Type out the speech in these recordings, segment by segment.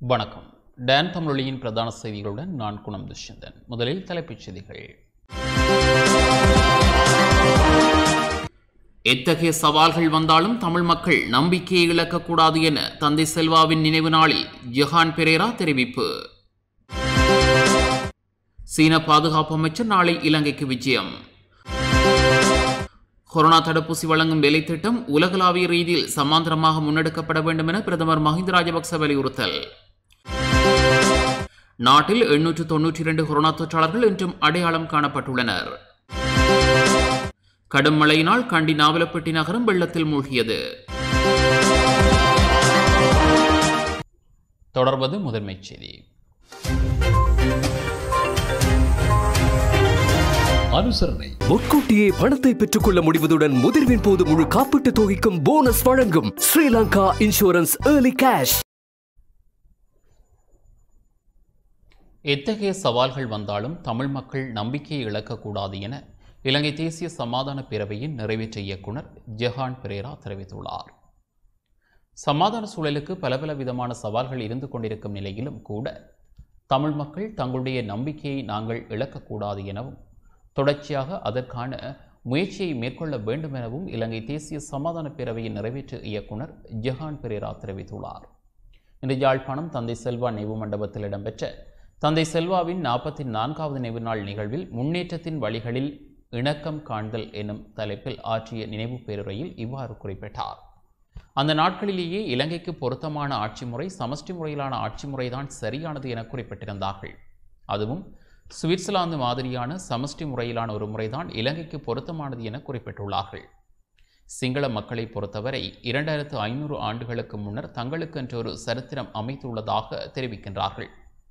வணக்கம் டான் தமிழொலியின் பிரதான செய்திகளுடன் நான் குணம் துஷ்யந்தன் முதலில் தலைப்புச் செய்திகள் எத்தகைய சவால்கள் வந்தாலும் தமிழ் மக்கள் நம்பிக்கையை இழக்கக்கூடாது என தந்தை செல்வாவின் நினைவு நாளில் ஜொஹான் பெரேரா தெரிவிப்பு சீன பாதுகாப்பு அமைச்சர் நாளை இலங்கைக்கு விஜயம் கொரோனா தடுப்பூசி வழங்கும் வேலை திட்டம் உலகளாவிய ரீதியில் சமாந்தரமாக முன்னெடுக்கப்பட வேண்டும் என பிரதமர் மஹிந்த ராஜபக்ச வலியுறுத்தல் நாட்டில் எண்ணூற்று தொன்னூற்றி இரண்டு கொரோனா தொற்றாளர்கள் இன்றும் அடையாளம் காணப்பட்டுள்ளனர் கடும் மழையினால் கண்டி நாவலப்பட்டி நகரம் வெள்ளத்தில் மூழ்கியது தொடர்வது முதன்மைச் செய்தி அனுசரணை முன்கூட்டியே பணத்தை பெற்றுக்கொள்ள முடிவதுடன் முதிர்வின் போது முழு காப்பீட்டு தொகைக்கும் போனஸ் வழங்கும் ஸ்ரீலங்கா இன்சூரன்ஸ் ஏர்லி கேஷ் எத்தகைய சவால்கள் வந்தாலும் தமிழ் மக்கள் நம்பிக்கையை இழக்கக்கூடாது என இலங்கை தேசிய சமாதான பேரவையின் நிறைவேற்ற இயக்குனர் ஜெஹான் பெரேரா தெரிவித்துள்ளார் சமாதான சூழலுக்கு பல பல விதமான சவால்கள் இருந்து கொண்டிருக்கும் நிலையிலும் கூட தமிழ் மக்கள் தங்களுடைய நம்பிக்கையை நாங்கள் இழக்கக்கூடாது எனவும் தொடர்ச்சியாக அதற்கான முயற்சியை மேற்கொள்ள வேண்டும் எனவும் இலங்கை தேசிய சமாதான பேரவையின் நிறைவேற்று இயக்குனர் ஜெஹான் பெரேரா தெரிவித்துள்ளார் இன்று யாழ்ப்பாணம் தந்தை செல்வா நினைவு மண்டபத்தில் இடம்பெற்ற தந்தை செல்வாவின் நாற்பத்தி நான்காவது நினைவு நாள் நிகழ்வில் முன்னேற்றத்தின் வழிகளில் இணக்கம் காண்தல் எனும் தலைப்பில் ஆற்றிய நினைவு பேருரையில் இவ்வாறு குறிப்பிட்டார் அந்த நாட்களிலேயே இலங்கைக்கு பொருத்தமான ஆட்சி முறை சமஷ்டி முறையிலான ஆட்சி முறைதான் சரியானது என குறிப்பிட்டிருந்தார்கள் அதுவும் சுவிட்சர்லாந்து மாதிரியான சமஷ்டி முறையிலான ஒரு முறைதான் இலங்கைக்கு பொருத்தமானது என குறிப்பிட்டுள்ளார்கள் சிங்கள மக்களை பொறுத்தவரை இரண்டாயிரத்து ஐநூறு ஆண்டுகளுக்கு முன்னர் தங்களுக்கென்று ஒரு சரித்திரம் அமைத்துள்ளதாக தெரிவிக்கின்றார்கள்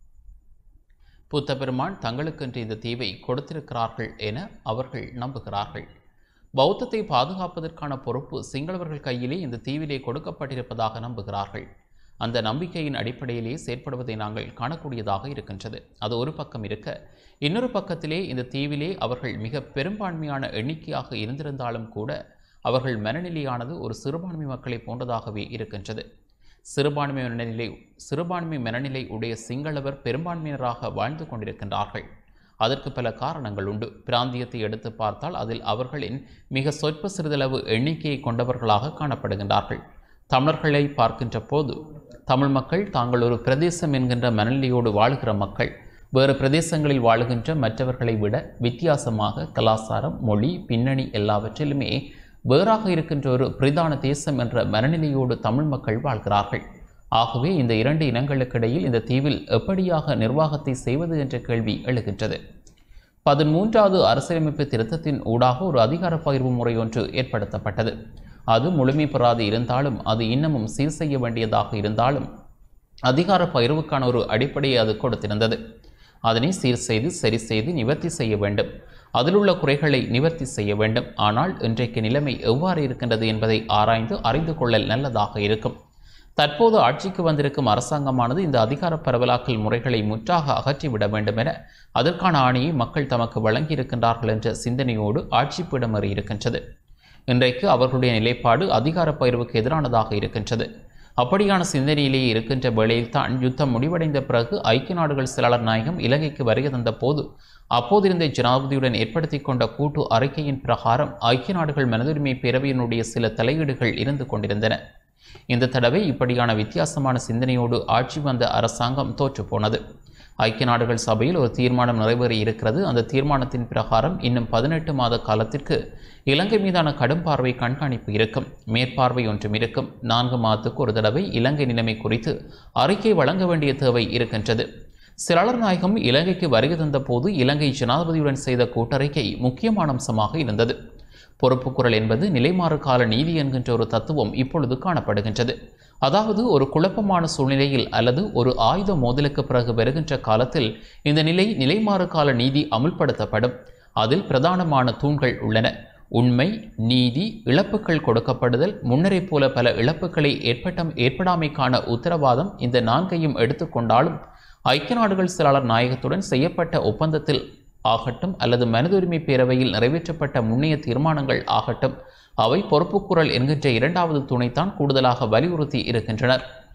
புத்த பெருமான் தங்களுக்கென்று இந்த தீவை கொடுத்திருக்கிறார்கள் என அவர்கள் நம்புகிறார்கள் பௌத்தத்தை பாதுகாப்பதற்கான பொறுப்பு சிங்களவர்கள் கையிலே இந்த தீவிலே கொடுக்கப்பட்டிருப்பதாக நம்புகிறார்கள் அந்த நம்பிக்கையின் அடிப்படையிலே செயற்படுவதை நாங்கள் காணக்கூடியதாக இருக்கின்றது அது ஒரு பக்கம் இருக்க இன்னொரு பக்கத்திலே இந்த தீவிலே அவர்கள் மிக பெரும்பான்மையான எண்ணிக்கையாக இருந்திருந்தாலும் கூட அவர்கள் மனநிலையானது ஒரு சிறுபான்மை மக்களை போன்றதாகவே இருக்கின்றது சிறுபான்மை மனநிலை சிறுபான்மை மனநிலை உடைய சிங்களவர் பெரும்பான்மையினராக வாழ்ந்து கொண்டிருக்கின்றார்கள் அதற்கு பல காரணங்கள் உண்டு பிராந்தியத்தை எடுத்து பார்த்தால் அதில் அவர்களின் மிக சொற்ப சிறிதளவு எண்ணிக்கையை கொண்டவர்களாக காணப்படுகின்றார்கள் தமிழர்களை பார்க்கின்ற போது தமிழ் மக்கள் தாங்கள் ஒரு பிரதேசம் என்கின்ற மனநிலையோடு வாழுகிற மக்கள் வேறு பிரதேசங்களில் வாழுகின்ற மற்றவர்களை விட வித்தியாசமாக கலாச்சாரம் மொழி பின்னணி எல்லாவற்றிலுமே வேறாக இருக்கின்ற ஒரு பிரதான தேசம் என்ற மனநிலையோடு தமிழ் மக்கள் வாழ்கிறார்கள் ஆகவே இந்த இரண்டு இனங்களுக்கிடையில் இந்த தீவில் எப்படியாக நிர்வாகத்தை செய்வது என்ற கேள்வி எழுகின்றது பதிமூன்றாவது அரசியலமைப்பு திருத்தத்தின் ஊடாக ஒரு அதிகார பகிர்வு முறை ஒன்று ஏற்படுத்தப்பட்டது அது முழுமை பெறாது இருந்தாலும் அது இன்னமும் சீர் செய்ய வேண்டியதாக இருந்தாலும் அதிகார பகிர்வுக்கான ஒரு அடிப்படையை அது கொடுத்திருந்தது அதனை சீர் செய்து சரி செய்து நிவர்த்தி செய்ய வேண்டும் அதிலுள்ள குறைகளை நிவர்த்தி செய்ய வேண்டும் ஆனால் இன்றைக்கு நிலைமை எவ்வாறு இருக்கின்றது என்பதை ஆராய்ந்து அறிந்து கொள்ளல் நல்லதாக இருக்கும் தற்போது ஆட்சிக்கு வந்திருக்கும் அரசாங்கமானது இந்த அதிகார பரவலாக்கல் முறைகளை முற்றாக அகற்றிவிட வேண்டும் என அதற்கான ஆணையை மக்கள் தமக்கு வழங்கியிருக்கின்றார்கள் என்ற சிந்தனையோடு ஆட்சி பீடமறி இருக்கின்றது இன்றைக்கு அவர்களுடைய நிலைப்பாடு அதிகார பகிர்வுக்கு எதிரானதாக இருக்கின்றது அப்படியான சிந்தனையிலேயே இருக்கின்ற வேளையில்தான் யுத்தம் முடிவடைந்த பிறகு ஐக்கிய நாடுகள் செயலாளர் நாயகம் இலங்கைக்கு வருகை தந்த போது அப்போதிருந்த ஜனாதிபதியுடன் ஏற்படுத்தி கொண்ட கூட்டு அறிக்கையின் பிரகாரம் ஐக்கிய நாடுகள் மனதுரிமை பேரவையினுடைய சில தலையீடுகள் இருந்து கொண்டிருந்தன இந்த தடவை இப்படியான வித்தியாசமான சிந்தனையோடு ஆட்சி வந்த அரசாங்கம் தோற்றுப்போனது ஐக்கிய நாடுகள் சபையில் ஒரு தீர்மானம் நிறைவேறி இருக்கிறது அந்த தீர்மானத்தின் பிரகாரம் இன்னும் பதினெட்டு மாத காலத்திற்கு இலங்கை மீதான கடும் பார்வை கண்காணிப்பு இருக்கும் மேற்பார்வை ஒன்றும் இருக்கும் நான்கு மாதத்துக்கு ஒரு தடவை இலங்கை நிலைமை குறித்து அறிக்கை வழங்க வேண்டிய தேவை இருக்கின்றது சிலாளர் நாயகம் இலங்கைக்கு வருகை தந்த போது இலங்கை ஜனாதிபதியுடன் செய்த கூட்டறிக்கை முக்கியமான அம்சமாக இருந்தது பொறுப்புக்குரல் என்பது நிலைமாறு கால நீதி என்கின்ற ஒரு தத்துவம் இப்பொழுது காணப்படுகின்றது அதாவது ஒரு குழப்பமான சூழ்நிலையில் அல்லது ஒரு ஆயுத மோதலுக்கு பிறகு வருகின்ற காலத்தில் இந்த நிலை நிலைமாறு கால நீதி அமுல்படுத்தப்படும் அதில் பிரதானமான தூண்கள் உள்ளன உண்மை நீதி இழப்புகள் கொடுக்கப்படுதல் முன்னரை போல பல இழப்புகளை ஏற்பட்ட ஏற்படாமைக்கான உத்தரவாதம் இந்த நான்கையும் எடுத்துக்கொண்டாலும் ஐக்கிய நாடுகள் செயலாளர் நாயகத்துடன் செய்யப்பட்ட ஒப்பந்தத்தில் ஆகட்டும் அல்லது மனிதுரிமை பேரவையில் நிறைவேற்றப்பட்ட முன்னைய தீர்மானங்கள் ஆகட்டும் அவை பொறுப்புக்குரல் என்கின்ற இரண்டாவது துணைத்தான் கூடுதலாக வலியுறுத்தி இருக்கின்றனர்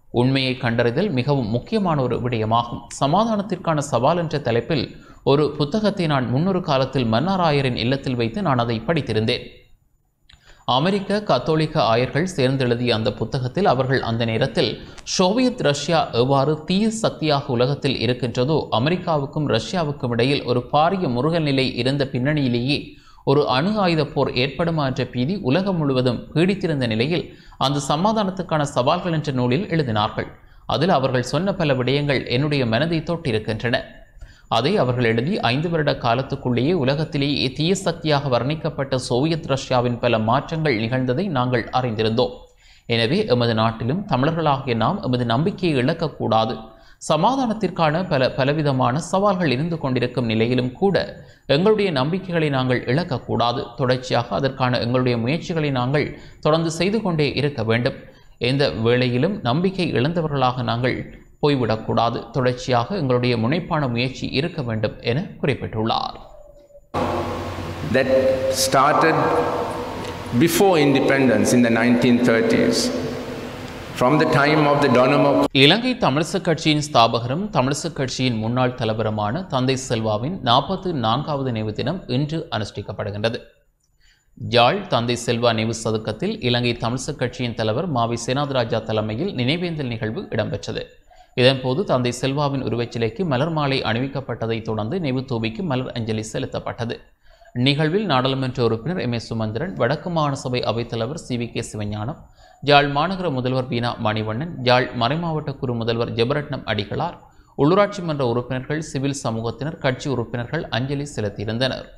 உண்மையை கண்டறிதல் மிகவும் முக்கியமான ஒரு விடயமாகும் சமாதானத்திற்கான சவால் என்ற தலைப்பில் ஒரு புத்தகத்தை நான் முன்னொரு காலத்தில் மன்னாராயரின் இல்லத்தில் வைத்து நான் அதை படித்திருந்தேன் அமெரிக்க கத்தோலிக்க ஆயர்கள் சேர்ந்தெழுதிய அந்த புத்தகத்தில் அவர்கள் அந்த நேரத்தில் சோவியத் ரஷ்யா எவ்வாறு தீய சக்தியாக உலகத்தில் இருக்கின்றதோ அமெரிக்காவுக்கும் ரஷ்யாவுக்கும் இடையில் ஒரு பாரிய முருகல் நிலை இருந்த பின்னணியிலேயே ஒரு அணு ஆயுத போர் ஏற்படுமா என்ற பீதி உலகம் முழுவதும் பீடித்திருந்த நிலையில் அந்த சமாதானத்துக்கான சவால்கள் என்ற நூலில் எழுதினார்கள் அதில் அவர்கள் சொன்ன பல விடயங்கள் என்னுடைய மனதை தொட்டிருக்கின்றன அதை அவர்கள் எழுதி ஐந்து வருட காலத்துக்குள்ளேயே உலகத்திலேயே தீய சக்தியாக வர்ணிக்கப்பட்ட சோவியத் ரஷ்யாவின் பல மாற்றங்கள் நிகழ்ந்ததை நாங்கள் அறிந்திருந்தோம் எனவே எமது நாட்டிலும் தமிழர்களாகிய நாம் எமது நம்பிக்கையை இழக்கக்கூடாது சமாதானத்திற்கான பல பலவிதமான சவால்கள் இருந்து கொண்டிருக்கும் நிலையிலும் கூட எங்களுடைய நம்பிக்கைகளை நாங்கள் இழக்கக்கூடாது தொடர்ச்சியாக அதற்கான எங்களுடைய முயற்சிகளை நாங்கள் தொடர்ந்து செய்து கொண்டே இருக்க வேண்டும் எந்த வேளையிலும் நம்பிக்கை இழந்தவர்களாக நாங்கள் போய்விடக்கூடாது தொடர்ச்சியாக எங்களுடைய முனைப்பான முயற்சி இருக்க வேண்டும் என குறிப்பிட்டுள்ளார் that started before independence in the 1930s. From the time of the Donamo இலங்கை தமிழிசு கட்சியின் ஸ்தாபகரும் தமிழிசு கட்சியின் முன்னாள் தலைவருமான தந்தை செல்வாவின் நாற்பத்து நான்காவது நினைவு தினம் இன்று அனுஷ்டிக்கப்படுகின்றது யாழ் தந்தை செல்வா நினைவு சதுக்கத்தில் இலங்கை தமிழிசு கட்சியின் தலைவர் மாவி சேனாதராஜா தலைமையில் நினைவேந்தல் நிகழ்வு இடம்பெற்றது இதன்போது தந்தை செல்வாவின் உருவச்சிலைக்கு மலர் மாலை அணிவிக்கப்பட்டதைத் தொடர்ந்து நினைவு தூபிக்கு மலர் அஞ்சலி செலுத்தப்பட்டது நிகழ்வில் நாடாளுமன்ற உறுப்பினர் எம் எஸ் சுமந்திரன் வடக்கு மாகாண சபை அவைத்தலைவர் சி வி கே சிவஞானம் யாழ் மாநகர முதல்வர் பீனா மணிவண்ணன் யாழ் மறைமாவட்ட குறு முதல்வர் ஜெபரட்னம் அடிகளார் உள்ளூராட்சி மன்ற உறுப்பினர்கள் சிவில் சமூகத்தினர் கட்சி உறுப்பினர்கள் அஞ்சலி செலுத்தியிருந்தனர்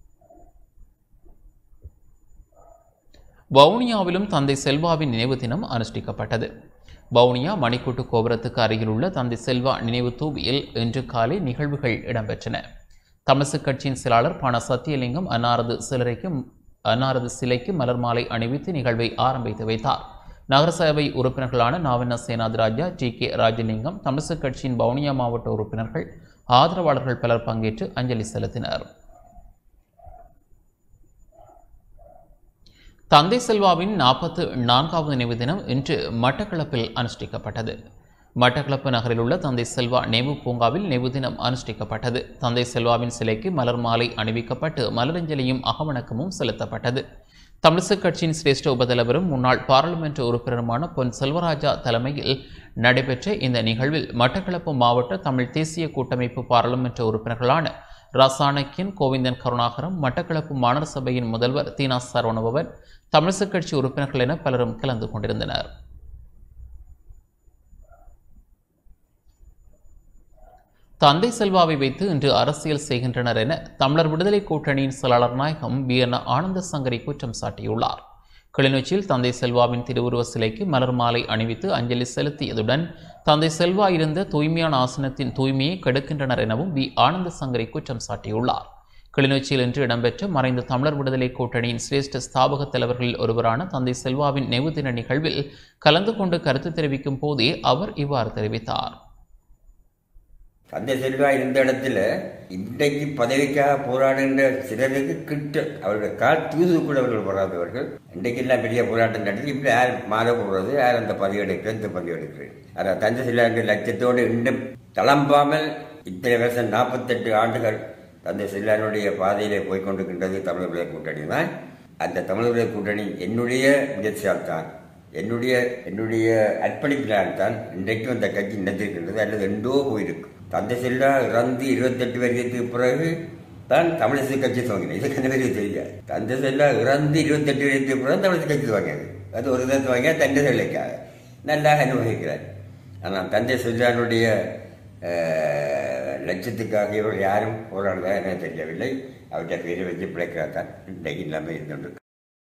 வவுனியாவிலும் தந்தை செல்வாவின் நினைவு தினம் அனுஷ்டிக்கப்பட்டது வவுனியா மணிக்கூட்டு கோபுரத்துக்கு அருகிலுள்ள தந்தை செல்வா நினைவு தூபியில் இன்று காலை நிகழ்வுகள் இடம்பெற்றன தமிழ்சு கட்சியின் செயலாளர் பண சத்தியலிங்கம் அன்னாரது சிலரைக்கு அன்னாரது சிலைக்கு மலர் மாலை அணிவித்து நிகழ்வை ஆரம்பித்து வைத்தார் நகரசபை உறுப்பினர்களான நாவண்ண சேனாதிராஜா ஜி கே ராஜலிங்கம் தமிழ்சு கட்சியின் வவுனியா மாவட்ட உறுப்பினர்கள் ஆதரவாளர்கள் பலர் பங்கேற்று அஞ்சலி செலுத்தினர் தந்தை செல்வாவின் நாற்பத்து நான்காவது நினைவு தினம் இன்று மட்டக்களப்பில் அனுஷ்டிக்கப்பட்டது மட்டக்களப்பு நகரில் உள்ள தந்தை செல்வா நினைவு பூங்காவில் நினைவு தினம் அனுஷ்டிக்கப்பட்டது தந்தை செல்வாவின் சிலைக்கு மலர் மாலை அணிவிக்கப்பட்டு மலரஞ்சலியும் அகவணக்கமும் செலுத்தப்பட்டது தமிழிசு கட்சியின் சிரேஷ்ட உபதலைவரும் முன்னாள் பாராளுமன்ற உறுப்பினருமான பொன் செல்வராஜா தலைமையில் நடைபெற்ற இந்த நிகழ்வில் மட்டக்களப்பு மாவட்ட தமிழ் தேசிய கூட்டமைப்பு பாராளுமன்ற உறுப்பினர்களான ரசானக்கியன் கோவிந்தன் கருணாகரம் மட்டக்களப்பு மாநகர சபையின் முதல்வர் தீனா சரவணபவன் தமிழிசு கட்சி உறுப்பினர்கள் என பலரும் கலந்து கொண்டிருந்தனர் தந்தை செல்வாவை வைத்து இன்று அரசியல் செய்கின்றனர் என தமிழர் விடுதலை கூட்டணியின் செயலாளர் நாயகம் பி என் ஆனந்த சங்கரி குற்றம் சாட்டியுள்ளார் கிளிநொச்சியில் தந்தை செல்வாவின் திருவுருவ சிலைக்கு மலர் மாலை அணிவித்து அஞ்சலி செலுத்தியதுடன் தந்தை செல்வா இருந்த தூய்மையான ஆசனத்தின் தூய்மையை கெடுக்கின்றனர் எனவும் வி ஆனந்த சங்கரி குற்றம் சாட்டியுள்ளார் கிளிநொச்சியில் இன்று இடம்பெற்ற மறைந்த தமிழர் விடுதலை கூட்டணியின் சிரேஷ்ட ஸ்தாபக தலைவர்களில் ஒருவரான தந்தை செல்வாவின் நினைவு தின நிகழ்வில் கலந்து கொண்டு கருத்து தெரிவிக்கும் போதே அவர் இவ்வாறு தெரிவித்தார் தந்தை செல்வா இருந்த இடத்துல இன்றைக்கு பதவிக்காக போராடுகின்ற சிலருக்கு கிட்ட அவருடைய கால் தூது கூட அவர்கள் வராதவர்கள் இன்றைக்கு எல்லாம் பெரிய போராட்டம் நடத்தி இப்படி யார் மாற போடுறது யார் அந்த பதவி எடுக்கிறது இந்த பதவி எடுக்கிறது அதான் தந்தை செல்வாங்க லட்சத்தோடு இன்னும் தளம்பாமல் இத்தனை வருஷம் நாற்பத்தெட்டு ஆண்டுகள் தந்தை செல்லானுடைய பாதையிலே போய் கொண்டிருக்கின்றது தமிழர் விலை கூட்டணி தான் அந்த தமிழர் விலை கூட்டணி என்னுடைய முயற்சியால் தான் என்னுடைய என்னுடைய அர்ப்பணிப்பினால் தான் இன்றைக்கும் அந்த கட்சி நினைத்திருக்கின்றது அல்லது எண்டோ போயிருக்கு தந்தை செல்லா இறந்து இருபத்தெட்டு வருஷத்துக்கு பிறகு தான் தமிழிசை கட்சி துவங்கினேன் இது கண்ண பேருக்கு தெரியாது தந்தை செல்லா இறந்து இருபத்தெட்டு வருஷத்துக்கு பிறகு தமிழிசை கட்சி துவங்கியது அது ஒரு இதை துவங்க தந்தை செல்லைக்காக நல்லாக அனுபவிக்கிறார் ஆனால் தந்தை செல்லானுடைய லட்சத்துக்காக இவர்கள் யாரும் போராடுறதா எனக்கு தெரியவில்லை அவருடைய பேரை வச்சு பிழைக்கிறார் தான் இன்றைக்கு இல்லாமல் இருந்துட்டு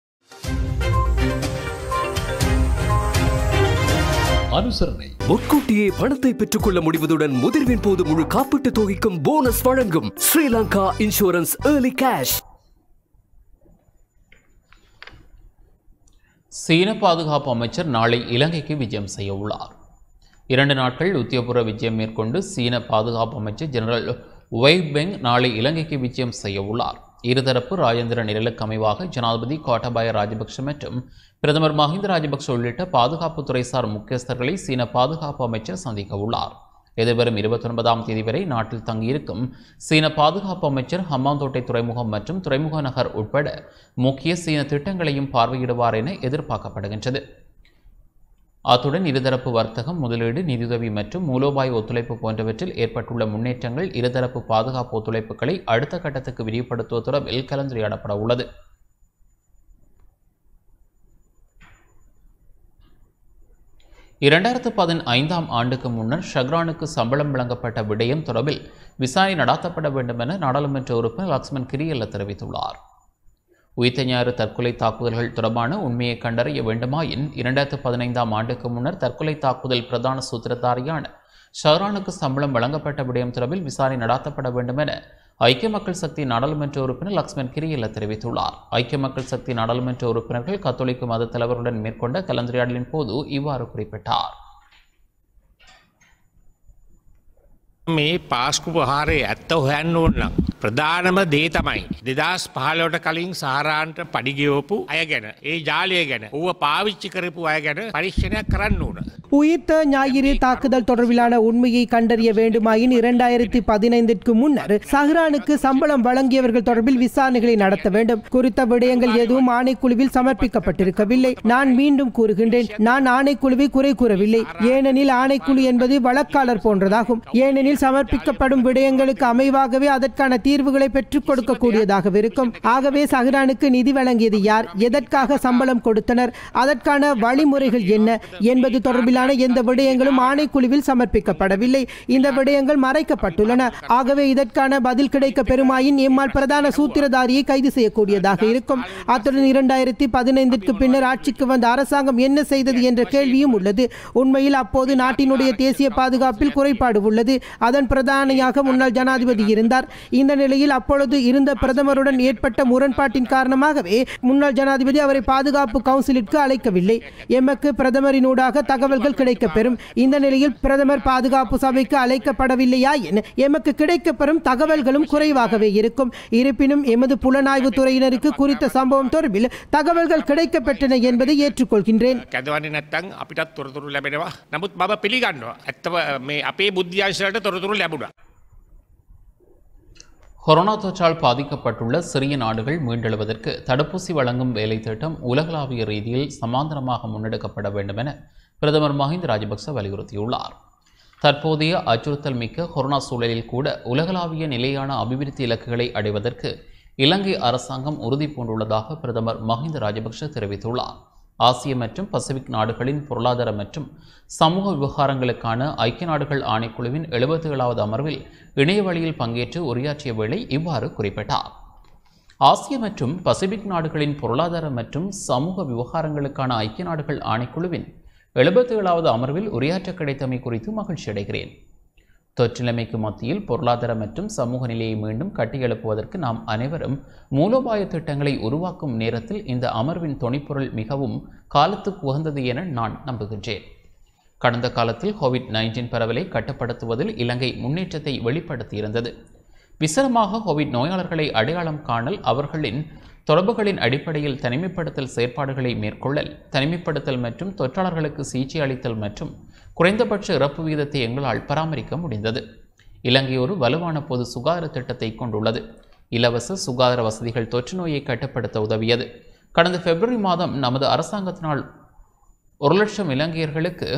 அனுசரணை முன்கூட்டியே பணத்தை பெற்றுக்கொள்ள முடிவதுடன் முதிர்வின் போது முழு காப்பீட்டு தொகைக்கும் போனஸ் வழங்கும் ஸ்ரீலங்கா இன்சூரன்ஸ் ஏர்லி கேஷ் சீன பாதுகாப்பு அமைச்சர் நாளை இலங்கைக்கு விஜயம் செய்ய உள்ளார் இரண்டு நாட்கள் உத்தியோகபூர்வ விஜயம் மேற்கொண்டு சீன பாதுகாப்பு அமைச்சர் ஜெனரல் வெய் பெங் நாளை இலங்கைக்கு விஜயம் செய்ய உள்ளார் இருதரப்பு ராஜேந்திர நிரலுக்கு அமைவாக ஜனாதிபதி கோட்டாபாய ராஜபக்ஷ மற்றும் பிரதமர் மஹிந்த ராஜபக்ஷ உள்ளிட்ட பாதுகாப்புத்துறைசார் முக்கியஸ்தர்களை சீன பாதுகாப்பு அமைச்சர் சந்திக்க உள்ளார் எதிர்வரும் இருபத்தொன்பதாம் தேதி வரை நாட்டில் தங்கியிருக்கும் சீன பாதுகாப்பு அமைச்சர் ஹம்மாந்தோட்டை துறைமுகம் மற்றும் துறைமுக நகர் உட்பட முக்கிய சீன திட்டங்களையும் பார்வையிடுவார் என எதிர்பார்க்கப்படுகின்றது அத்துடன் இருதரப்பு வர்த்தகம் முதலீடு நிதியுதவி மற்றும் மூலோபாய ஒத்துழைப்பு போன்றவற்றில் ஏற்பட்டுள்ள முன்னேற்றங்கள் இருதரப்பு பாதுகாப்பு ஒத்துழைப்புகளை அடுத்த கட்டத்துக்கு விரிவுபடுத்துவது தொடர்பில் கலந்துரையாடப்பட உள்ளது இரண்டாயிரத்து பதினைந்தாம் ஆண்டுக்கு முன்னர் ஷக்ரானுக்கு சம்பளம் வழங்கப்பட்ட விடயம் தொடர்பில் விசாரணை நடாத்தப்பட வேண்டும் என நாடாளுமன்ற உறுப்பினர் லக்ஷ்மண் கிரியல்ல தெரிவித்துள்ளார் உயிர்த்த ஞாயிறு தற்கொலை தாக்குதல்கள் தொடர்பான உண்மையை கண்டறிய வேண்டுமாயின் இரண்டாயிரத்து பதினைந்தாம் ஆண்டுக்கு முன்னர் தற்கொலை தாக்குதல் பிரதான சூத்திரதாரியான ஷஹ்ரானுக்கு சம்பளம் வழங்கப்பட்ட விடயம் தொடர்பில் விசாரணை நடாத்தப்பட வேண்டும் என ஐக்கிய மக்கள் சக்தி நாடாளுமன்ற உறுப்பினர் லக்ஷ்மண் கிரியல்ல தெரிவித்துள்ளார் ஐக்கிய மக்கள் சக்தி நாடாளுமன்ற உறுப்பினர்கள் கத்தோலிக்க மத தலைவர்களுடன் மேற்கொண்ட கலந்துரையாடலின் போது இவ்வாறு குறிப்பிட்டார் මේ පාස්කු පහාරය ඇත්ත හොයන්න ඕන්නම්. ප්‍රධානම දේ තමයි. දෙදස් පහලෝට කලින් සාරාන්ට පඩිගියෝපු අය ගැන ඒ ජාලය ගැන ඕව පාවිච්චි කරපු අය ගැන පරිශ්ෂණයක් කරන්න ඕන. உயிர்த்த ஞாயிறு தாக்குதல் தொடர்பிலான உண்மையை கண்டறிய வேண்டுமாயின் இரண்டாயிரத்தி பதினைந்திற்கு முன்னர் சஹ்ரானுக்கு சம்பளம் வழங்கியவர்கள் தொடர்பில் விசாரணைகளை நடத்த வேண்டும் குறித்த விடயங்கள் எதுவும் ஆணைக்குழுவில் சமர்ப்பிக்கப்பட்டிருக்கவில்லை நான் மீண்டும் கூறுகின்றேன் நான் ஆணைக்குழுவை குறை கூறவில்லை ஏனெனில் ஆணைக்குழு என்பது வழக்காளர் போன்றதாகும் ஏனெனில் சமர்ப்பிக்கப்படும் விடயங்களுக்கு அமைவாகவே அதற்கான தீர்வுகளை பெற்றுக் கொடுக்கக்கூடியதாக இருக்கும் ஆகவே சஹ்ரானுக்கு நிதி வழங்கியது யார் எதற்காக சம்பளம் கொடுத்தனர் அதற்கான வழிமுறைகள் என்ன என்பது தொடர்பிலான எந்த விடயங்களும் ஆணைக்குழுவில் சமர்ப்பிக்கப்படவில்லை இந்த விடயங்கள் மறைக்கப்பட்டுள்ளன ஆகவே இதற்கான பதில் கிடைக்க பெருமாயின் எம்மால் பிரதான சூத்திரதாரியை கைது செய்யக்கூடியதாக இருக்கும் அத்துடன் இரண்டாயிரத்தி பதினைந்திற்கு பின்னர் ஆட்சிக்கு வந்த அரசாங்கம் என்ன செய்தது என்ற கேள்வியும் உள்ளது உண்மையில் அப்போது நாட்டினுடைய தேசிய பாதுகாப்பில் குறைபாடு உள்ளது அதன் பிரதானியாக முன்னாள் ஜனாதிபதி இருந்தார் இந்த நிலையில் அப்பொழுது இருந்த பிரதமருடன் ஏற்பட்ட முரண்பாட்டின் காரணமாகவே முன்னாள் ஜனாதிபதி அவரை பாதுகாப்பு கவுன்சிலிற்கு அழைக்கவில்லை எமக்கு பிரதமரினூடாக தகவல்கள் கிடைக்கப்பெறும் இந்த நிலையில் பிரதமர் பாதுகாப்பு சபைக்கு அழைக்கப்படவில்லையா என எமக்கு கிடைக்கப்பெறும் தகவல்களும் குறைவாகவே இருக்கும் இருப்பினும் எமது புலனாய்வு துறையினருக்கு குறித்த சம்பவம் தொடர்பில் தகவல்கள் கிடைக்கப்பெற்றன என்பதை ஏற்றுக்கொள்கின்றேன் කැදවන්නේ නැත්තං අපිටත් තොරතුරු ලැබෙනවා නමුත් මම පිළිගන්නවා. ඇත්තව මේ අපේ බුද්ධ්‍යංශයට තොරතුරු ලැබුණා. கொரோனா தொற்றால் பாதிக்கப்பட்டுள்ள சிறிய நாடுகள் மீண்டெழுவதற்கு தடுப்பூசி வழங்கும் வேலை திட்டம் உலகளாவிய ரீதியில் சமாந்தரமாக முன்னெடுக்கப்பட வேண்டும் என பிரதமர் மஹிந்த ராஜபக்ச வலியுறுத்தியுள்ளார் தற்போதைய அச்சுறுத்தல் மிக்க கொரோனா சூழலில் கூட உலகளாவிய நிலையான அபிவிருத்தி இலக்குகளை அடைவதற்கு இலங்கை அரசாங்கம் உறுதி பூண்டுள்ளதாக பிரதமர் மஹிந்த ராஜபக்ஷ தெரிவித்துள்ளார் ஆசிய மற்றும் பசிபிக் நாடுகளின் பொருளாதார மற்றும் சமூக விவகாரங்களுக்கான ஐக்கிய நாடுகள் ஆணைக்குழுவின் எழுபத்தி ஏழாவது அமர்வில் இணைய வழியில் பங்கேற்று உரையாற்றிய வேளை இவ்வாறு குறிப்பிட்டார் ஆசிய மற்றும் பசிபிக் நாடுகளின் பொருளாதார மற்றும் சமூக விவகாரங்களுக்கான ஐக்கிய நாடுகள் ஆணைக்குழுவின் எழுபத்தி ஏழாவது அமர்வில் உரையாற்ற கிடைத்தமை குறித்து மகிழ்ச்சி அடைகிறேன் தொற்றிலைமைக்கு மத்தியில் பொருளாதார மற்றும் சமூக நிலையை மீண்டும் கட்டியெழுப்புவதற்கு நாம் அனைவரும் மூலோபாய திட்டங்களை உருவாக்கும் நேரத்தில் இந்த அமர்வின் தொனிப்பொருள் மிகவும் காலத்துக்கு உகந்தது என நான் நம்புகின்றேன் கடந்த காலத்தில் கோவிட் நைன்டீன் பரவலை கட்டுப்படுத்துவதில் இலங்கை முன்னேற்றத்தை வெளிப்படுத்தியிருந்தது விசரமாக கோவிட் நோயாளர்களை அடையாளம் காணல் அவர்களின் தொடர்புகளின் அடிப்படையில் தனிமைப்படுத்தல் செயற்பாடுகளை மேற்கொள்ளல் தனிமைப்படுத்தல் மற்றும் தொற்றாளர்களுக்கு சிகிச்சை அளித்தல் மற்றும் குறைந்தபட்ச இறப்பு விகிதத்தை எங்களால் பராமரிக்க முடிந்தது இலங்கை ஒரு வலுவான பொது சுகாதார திட்டத்தை கொண்டுள்ளது இலவச சுகாதார வசதிகள் தொற்று நோயை கட்டுப்படுத்த உதவியது கடந்த பிப்ரவரி மாதம் நமது அரசாங்கத்தினால் ஒரு லட்சம் இலங்கையர்களுக்கு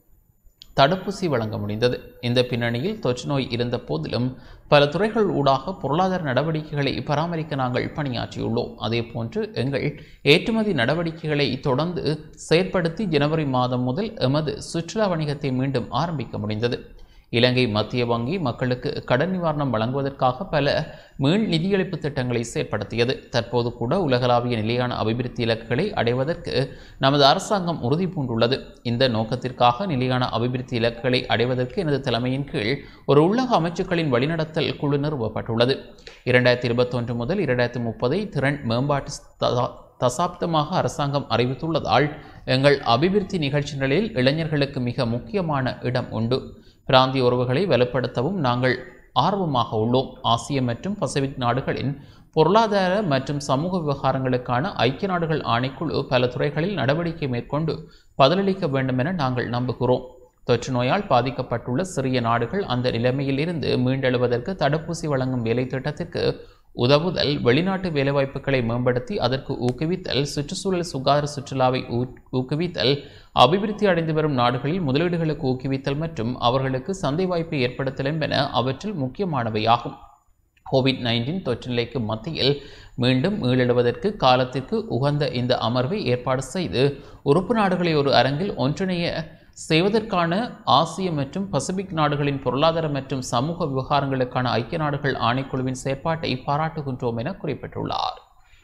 தடுப்பூசி வழங்க முடிந்தது இந்த பின்னணியில் தொற்று நோய் இருந்த போதிலும் பல துறைகள் ஊடாக பொருளாதார நடவடிக்கைகளை பராமரிக்க நாங்கள் பணியாற்றியுள்ளோம் அதேபோன்று எங்கள் ஏற்றுமதி நடவடிக்கைகளை தொடர்ந்து செயற்படுத்தி ஜனவரி மாதம் முதல் எமது சுற்றுலா வணிகத்தை மீண்டும் ஆரம்பிக்க முடிந்தது இலங்கை மத்திய வங்கி மக்களுக்கு கடன் நிவாரணம் வழங்குவதற்காக பல மீள் நிதியளிப்பு திட்டங்களை செயற்படுத்தியது தற்போது கூட உலகளாவிய நிலையான அபிவிருத்தி இலக்குகளை அடைவதற்கு நமது அரசாங்கம் உறுதி பூண்டுள்ளது இந்த நோக்கத்திற்காக நிலையான அபிவிருத்தி இலக்குகளை அடைவதற்கு எனது தலைமையின் கீழ் ஒரு உள்ளக அமைச்சுக்களின் வழிநடத்தல் குழு நிறுவப்பட்டுள்ளது இரண்டாயிரத்தி இருபத்தொன்று முதல் இரண்டாயிரத்தி முப்பதை திறன் மேம்பாட்டு ததா- தசாப்தமாக அரசாங்கம் அறிவித்துள்ளதால் எங்கள் அபிவிருத்தி நிகழ்ச்சிகளில் இளைஞர்களுக்கு மிக முக்கியமான இடம் உண்டு பிராந்திய உறவுகளை வலுப்படுத்தவும் நாங்கள் ஆர்வமாக உள்ளோம் ஆசிய மற்றும் பசிபிக் நாடுகளின் பொருளாதார மற்றும் சமூக விவகாரங்களுக்கான ஐக்கிய நாடுகள் ஆணைக்குழு பல துறைகளில் நடவடிக்கை மேற்கொண்டு பதிலளிக்க வேண்டும் என நாங்கள் நம்புகிறோம் தொற்று நோயால் பாதிக்கப்பட்டுள்ள சிறிய நாடுகள் அந்த நிலைமையில் இருந்து மீண்டெழுவதற்கு தடுப்பூசி வழங்கும் வேலை திட்டத்திற்கு உதவுதல் வெளிநாட்டு வேலைவாய்ப்புகளை மேம்படுத்தி அதற்கு ஊக்குவித்தல் சுற்றுச்சூழல் சுகாதார சுற்றுலாவை ஊ- ஊக்குவித்தல் அபிவிருத்தி அடைந்து வரும் நாடுகளில் முதலீடுகளுக்கு ஊக்குவித்தல் மற்றும் அவர்களுக்கு சந்தை வாய்ப்பை ஏற்படுத்தல் என்பன அவற்றில் முக்கியமானவையாகும் கோவிட் நைன்டீன் தொற்று நிலைக்கு மத்தியில் மீண்டும் மீளெழுவதற்கு காலத்திற்கு உகந்த இந்த அமர்வை ஏற்பாடு செய்து உறுப்பு நாடுகளை ஒரு அரங்கில் ஒன்றிணைய செய்வதற்கான ஆசிய மற்றும் பசிபிக் நாடுகளின் பொருளாதார மற்றும் சமூக விவகாரங்களுக்கான ஐக்கிய நாடுகள் ஆணைக்குழுவின் செயற்பாட்டை பாராட்டுகின்றோம் என குறிப்பிட்டுள்ளார்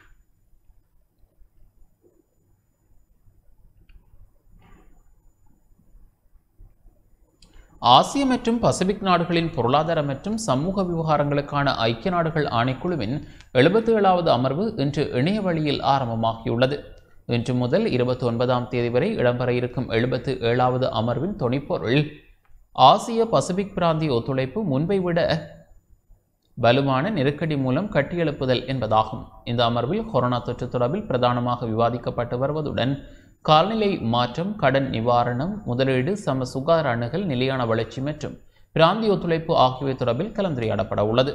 ஆசிய மற்றும் பசிபிக் நாடுகளின் பொருளாதார மற்றும் சமூக விவகாரங்களுக்கான ஐக்கிய நாடுகள் ஆணைக்குழுவின் எழுபத்தி ஏழாவது அமர்வு இன்று இணைய வழியில் ஆரம்பமாகியுள்ளது இன்று முதல் இருபத்தி ஒன்பதாம் தேதி வரை இடம்பெற இருக்கும் எழுபத்து ஏழாவது அமர்வின் துணைப்பொருள் ஆசிய பசிபிக் பிராந்திய ஒத்துழைப்பு முன்பை விட வலுவான நெருக்கடி மூலம் கட்டியெழுப்புதல் என்பதாகும் இந்த அமர்வில் கொரோனா தொற்று தொடர்பில் பிரதானமாக விவாதிக்கப்பட்டு வருவதுடன் காலநிலை மாற்றம் கடன் நிவாரணம் முதலீடு சம சுகாதார அணுகல் நிலையான வளர்ச்சி மற்றும் பிராந்திய ஒத்துழைப்பு ஆகியவை தொடர்பில் கலந்துரையாடப்பட உள்ளது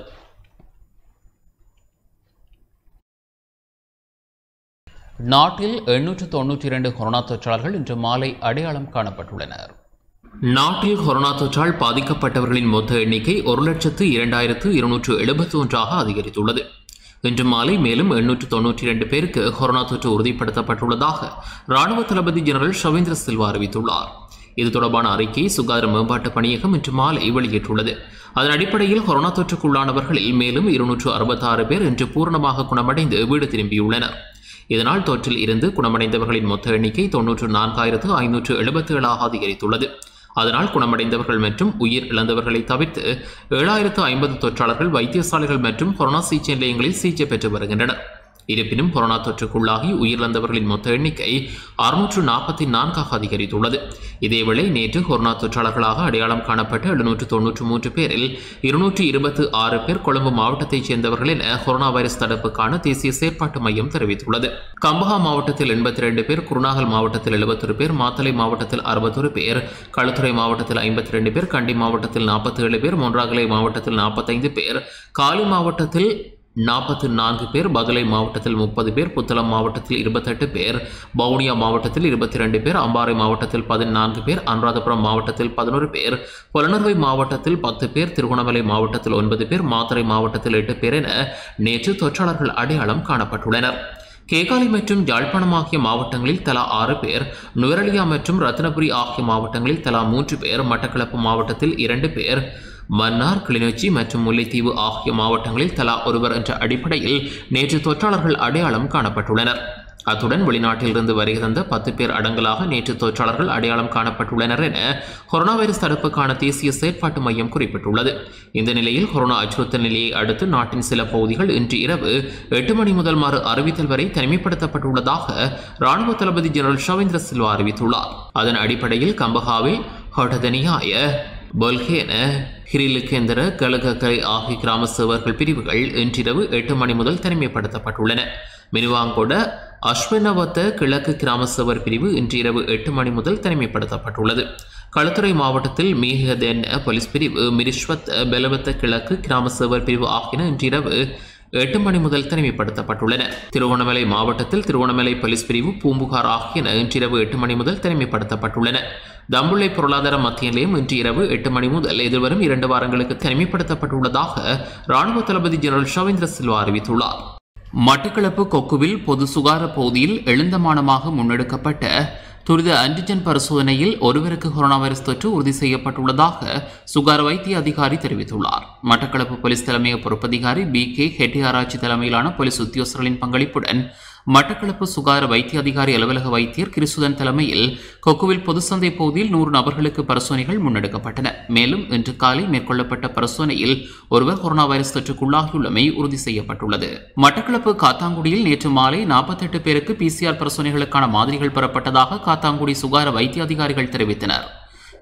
நாட்டில் எண்ணூற்று தொன்னூற்றி இரண்டு கொரோனா தொற்றாளர்கள் இன்று மாலை அடையாளம் காணப்பட்டுள்ளனர் நாட்டில் கொரோனா தொற்றால் பாதிக்கப்பட்டவர்களின் மொத்த எண்ணிக்கை ஒரு லட்சத்து இரண்டாயிரத்து இருநூற்று எழுபத்தி ஒன்றாக அதிகரித்துள்ளது இன்று மாலை மேலும் எண்ணூற்று தொன்னூற்றி இரண்டு பேருக்கு கொரோனா தொற்று உறுதிப்படுத்தப்பட்டுள்ளதாக ராணுவ தளபதி ஜெனரல் ஷவேந்திர சில்வா அறிவித்துள்ளார் இது தொடர்பான அறிக்கையை சுகாதார மேம்பாட்டு பணியகம் இன்று மாலை வெளியிட்டுள்ளது அதன் அடிப்படையில் கொரோனா தொற்றுக்குள்ளானவர்களில் மேலும் இருநூற்று அறுபத்தாறு பேர் இன்று பூரணமாக குணமடைந்து வீடு திரும்பியுள்ளனர் இதனால் தொற்றில் இருந்து குணமடைந்தவர்களின் மொத்த எண்ணிக்கை தொன்னூற்று நான்காயிரத்து ஐநூற்று எழுபத்தி ஏழாக அதிகரித்துள்ளது அதனால் குணமடைந்தவர்கள் மற்றும் உயிர் இழந்தவர்களை தவிர்த்து ஏழாயிரத்து ஐம்பது தொற்றாளர்கள் வைத்தியசாலைகள் மற்றும் கொரோனா சிகிச்சை நிலையங்களில் சிகிச்சை பெற்று வருகின்றனர் இருப்பினும் கொரோனா தொற்றுக்குள்ளாகி உயிரிழந்தவர்களின் மொத்த எண்ணிக்கை அறுநூற்று நாற்பத்தி நான்காக அதிகரித்துள்ளது இதேவேளை நேற்று கொரோனா தொற்றாளர்களாக அடையாளம் காணப்பட்ட எழுநூற்று தொன்னூற்று மூன்று பேரில் இருநூற்று இருபத்து ஆறு பேர் கொழும்பு மாவட்டத்தைச் சேர்ந்தவர்கள் என கொரோனா வைரஸ் தடுப்புக்கான தேசிய செயற்பாட்டு மையம் தெரிவித்துள்ளது கம்பஹா மாவட்டத்தில் எண்பத்தி ரெண்டு பேர் குருநாகல் மாவட்டத்தில் எழுபத்தொரு பேர் மாத்தளை மாவட்டத்தில் அறுபத்தொரு பேர் களுத்துறை மாவட்டத்தில் ஐம்பத்தி ரெண்டு பேர் கண்டி மாவட்டத்தில் நாற்பத்தி ஏழு பேர் மொன்றாகலை மாவட்டத்தில் நாற்பத்தைந்து பேர் காலி மாவட்டத்தில் நாற்பத்தி நான்கு பேர் பதுளை மாவட்டத்தில் முப்பது பேர் புத்தளம் மாவட்டத்தில் இருபத்தெட்டு பேர் வவுனியா மாவட்டத்தில் இருபத்தி ரெண்டு பேர் அம்பாறை மாவட்டத்தில் பதினான்கு பேர் அனுராதபுரம் மாவட்டத்தில் பதினோரு பேர் புலனறுவை மாவட்டத்தில் பத்து பேர் திருகோணமலை மாவட்டத்தில் ஒன்பது பேர் மாத்தறை மாவட்டத்தில் எட்டு பேர் என நேற்று தொற்றாளர்கள் அடையாளம் காணப்பட்டுள்ளனர் கேகாலை மற்றும் யாழ்ப்பாணம் ஆகிய மாவட்டங்களில் தலா ஆறு பேர் நுவரலியா மற்றும் ரத்னபுரி ஆகிய மாவட்டங்களில் தலா மூன்று பேர் மட்டக்களப்பு மாவட்டத்தில் இரண்டு பேர் மன்னார் கிளிநொச்சி மற்றும் முல்லைத்தீவு ஆகிய மாவட்டங்களில் தலா ஒருவர் என்ற அடிப்படையில் நேற்று தொற்றாளர்கள் அடையாளம் காணப்பட்டுள்ளனர் அத்துடன் வெளிநாட்டிலிருந்து வருகை தந்த பத்து பேர் அடங்கலாக நேற்று தொற்றாளர்கள் அடையாளம் காணப்பட்டுள்ளனர் என கொரோனா வைரஸ் தடுப்புக்கான தேசிய செயற்பாட்டு மையம் குறிப்பிட்டுள்ளது இந்த நிலையில் கொரோனா அச்சுறுத்தல் நிலையை அடுத்து நாட்டின் சில பகுதிகள் இன்று இரவு எட்டு மணி முதல் மறு அறிவித்தல் வரை தனிமைப்படுத்தப்பட்டுள்ளதாக ராணுவ தளபதி ஜெனரல் ஷவேந்திர சில்வா அறிவித்துள்ளார் அதன் அடிப்படையில் கம்பஹாவில் ஹொட்டதனியாய பொல்கேன ஹிரிலுக்கேந்திர கலகக்கரை ஆகிய கிராம சேவர்கள் பிரிவுகள் இன்றிரவு எட்டு மணி முதல் தனிமைப்படுத்தப்பட்டுள்ளன மினுவாங்கொட அஸ்வினவத்த கிழக்கு கிராம சேவர் பிரிவு இன்று இரவு எட்டு மணி முதல் தனிமைப்படுத்தப்பட்டுள்ளது களுத்துறை மாவட்டத்தில் மீகதென் போலீஸ் பிரிவு மிரிஸ்வத் பெலவத்த கிழக்கு கிராம சேவர் பிரிவு ஆகியன இன்றிரவு எட்டு மணி முதல் தனிமைப்படுத்தப்பட்டுள்ளன திருவண்ணாமலை மாவட்டத்தில் திருவண்ணாமலை போலீஸ் பிரிவு பூம்புகார் ஆகியன இன்றிரவு எட்டு மணி முதல் தனிமைப்படுத்தப்பட்டுள்ளன தம்புள்ளை பொருளாதார மத்திய நிலையம் இன்று இரவு எட்டு மணி முதல் எதிர்வரும் இரண்டு வாரங்களுக்கு தனிமைப்படுத்தப்பட்டுள்ளதாக ராணுவ தளபதி ஜெனரல் ஷவேந்திர சில்வா அறிவித்துள்ளார் மட்டக்களப்பு கொக்குவில் பொது சுகார பகுதியில் எழுந்தமானமாக முன்னெடுக்கப்பட்ட துரித ஆன்டிஜன் பரிசோதனையில் ஒருவருக்கு கொரோனா வைரஸ் தொற்று உறுதி செய்யப்பட்டுள்ளதாக சுகார வைத்திய அதிகாரி தெரிவித்துள்ளார் மட்டக்களப்பு போலீஸ் தலைமைய பொறுப்பதிகாரி பி கே ஹெட்டியாராய்ச்சி தலைமையிலான போலீஸ் உத்தியோகஸ்தர்களின் பங்களிப்புடன் மட்டக்களப்பு சுகாதார வைத்திய அதிகாரி அலுவலக வைத்தியர் கிறிசுதன் தலைமையில் கொக்குவில் பொது சந்தை பகுதியில் நூறு நபர்களுக்கு பரிசோதனைகள் முன்னெடுக்கப்பட்டன மேலும் இன்று காலை மேற்கொள்ளப்பட்ட பரிசோதனையில் ஒருவர் கொரோனா வைரஸ் தொற்றுக்குள்ளாகியுள்ளமை உறுதி செய்யப்பட்டுள்ளது மட்டக்களப்பு காத்தாங்குடியில் நேற்று மாலை நாற்பத்தெட்டு பேருக்கு பிசிஆர் பரிசோதனைகளுக்கான மாதிரிகள் பெறப்பட்டதாக காத்தாங்குடி சுகாதார வைத்திய அதிகாரிகள் தெரிவித்தனர்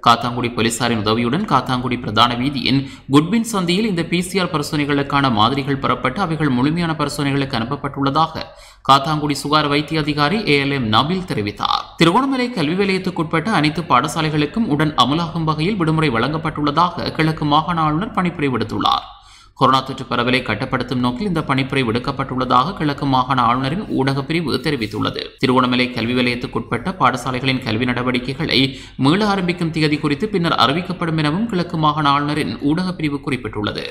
காத்தாங்குடி போலீசாரின் உதவியுடன் காத்தாங்குடி பிரதான வீதியின் குட்பின் சந்தியில் இந்த பிசிஆர் பரிசோதனைகளுக்கான மாதிரிகள் பெறப்பட்டு அவைகள் முழுமையான பரிசோதனைகளுக்கு அனுப்பப்பட்டுள்ளதாக காத்தாங்குடி சுகார வைத்திய அதிகாரி ஏ எல் எம் நபில் தெரிவித்தார் திருகோணமலை கல்வி நிலையத்துக்குட்பட்ட அனைத்து பாடசாலைகளுக்கும் உடன் அமலாகும் வகையில் விடுமுறை வழங்கப்பட்டுள்ளதாக கிழக்கு மாகாண ஆளுநர் பணிப்புரை விடுத்துள்ளார் கொரோனா தொற்று பரவலை கட்டுப்படுத்தும் நோக்கில் இந்த பணிப்புரை விடுக்கப்பட்டுள்ளதாக கிழக்கு மாகாண ஆளுநரின் ஊடகப் பிரிவு தெரிவித்துள்ளது திருவண்ணாமலை கல்வி நிலையத்துக்குட்பட்ட பாடசாலைகளின் கல்வி நடவடிக்கைகளை மீள ஆரம்பிக்கும் தேதி குறித்து பின்னர் அறிவிக்கப்படும் எனவும் கிழக்கு மாகாண ஆளுநரின் ஊடகப் பிரிவு குறிப்பிட்டுள்ளது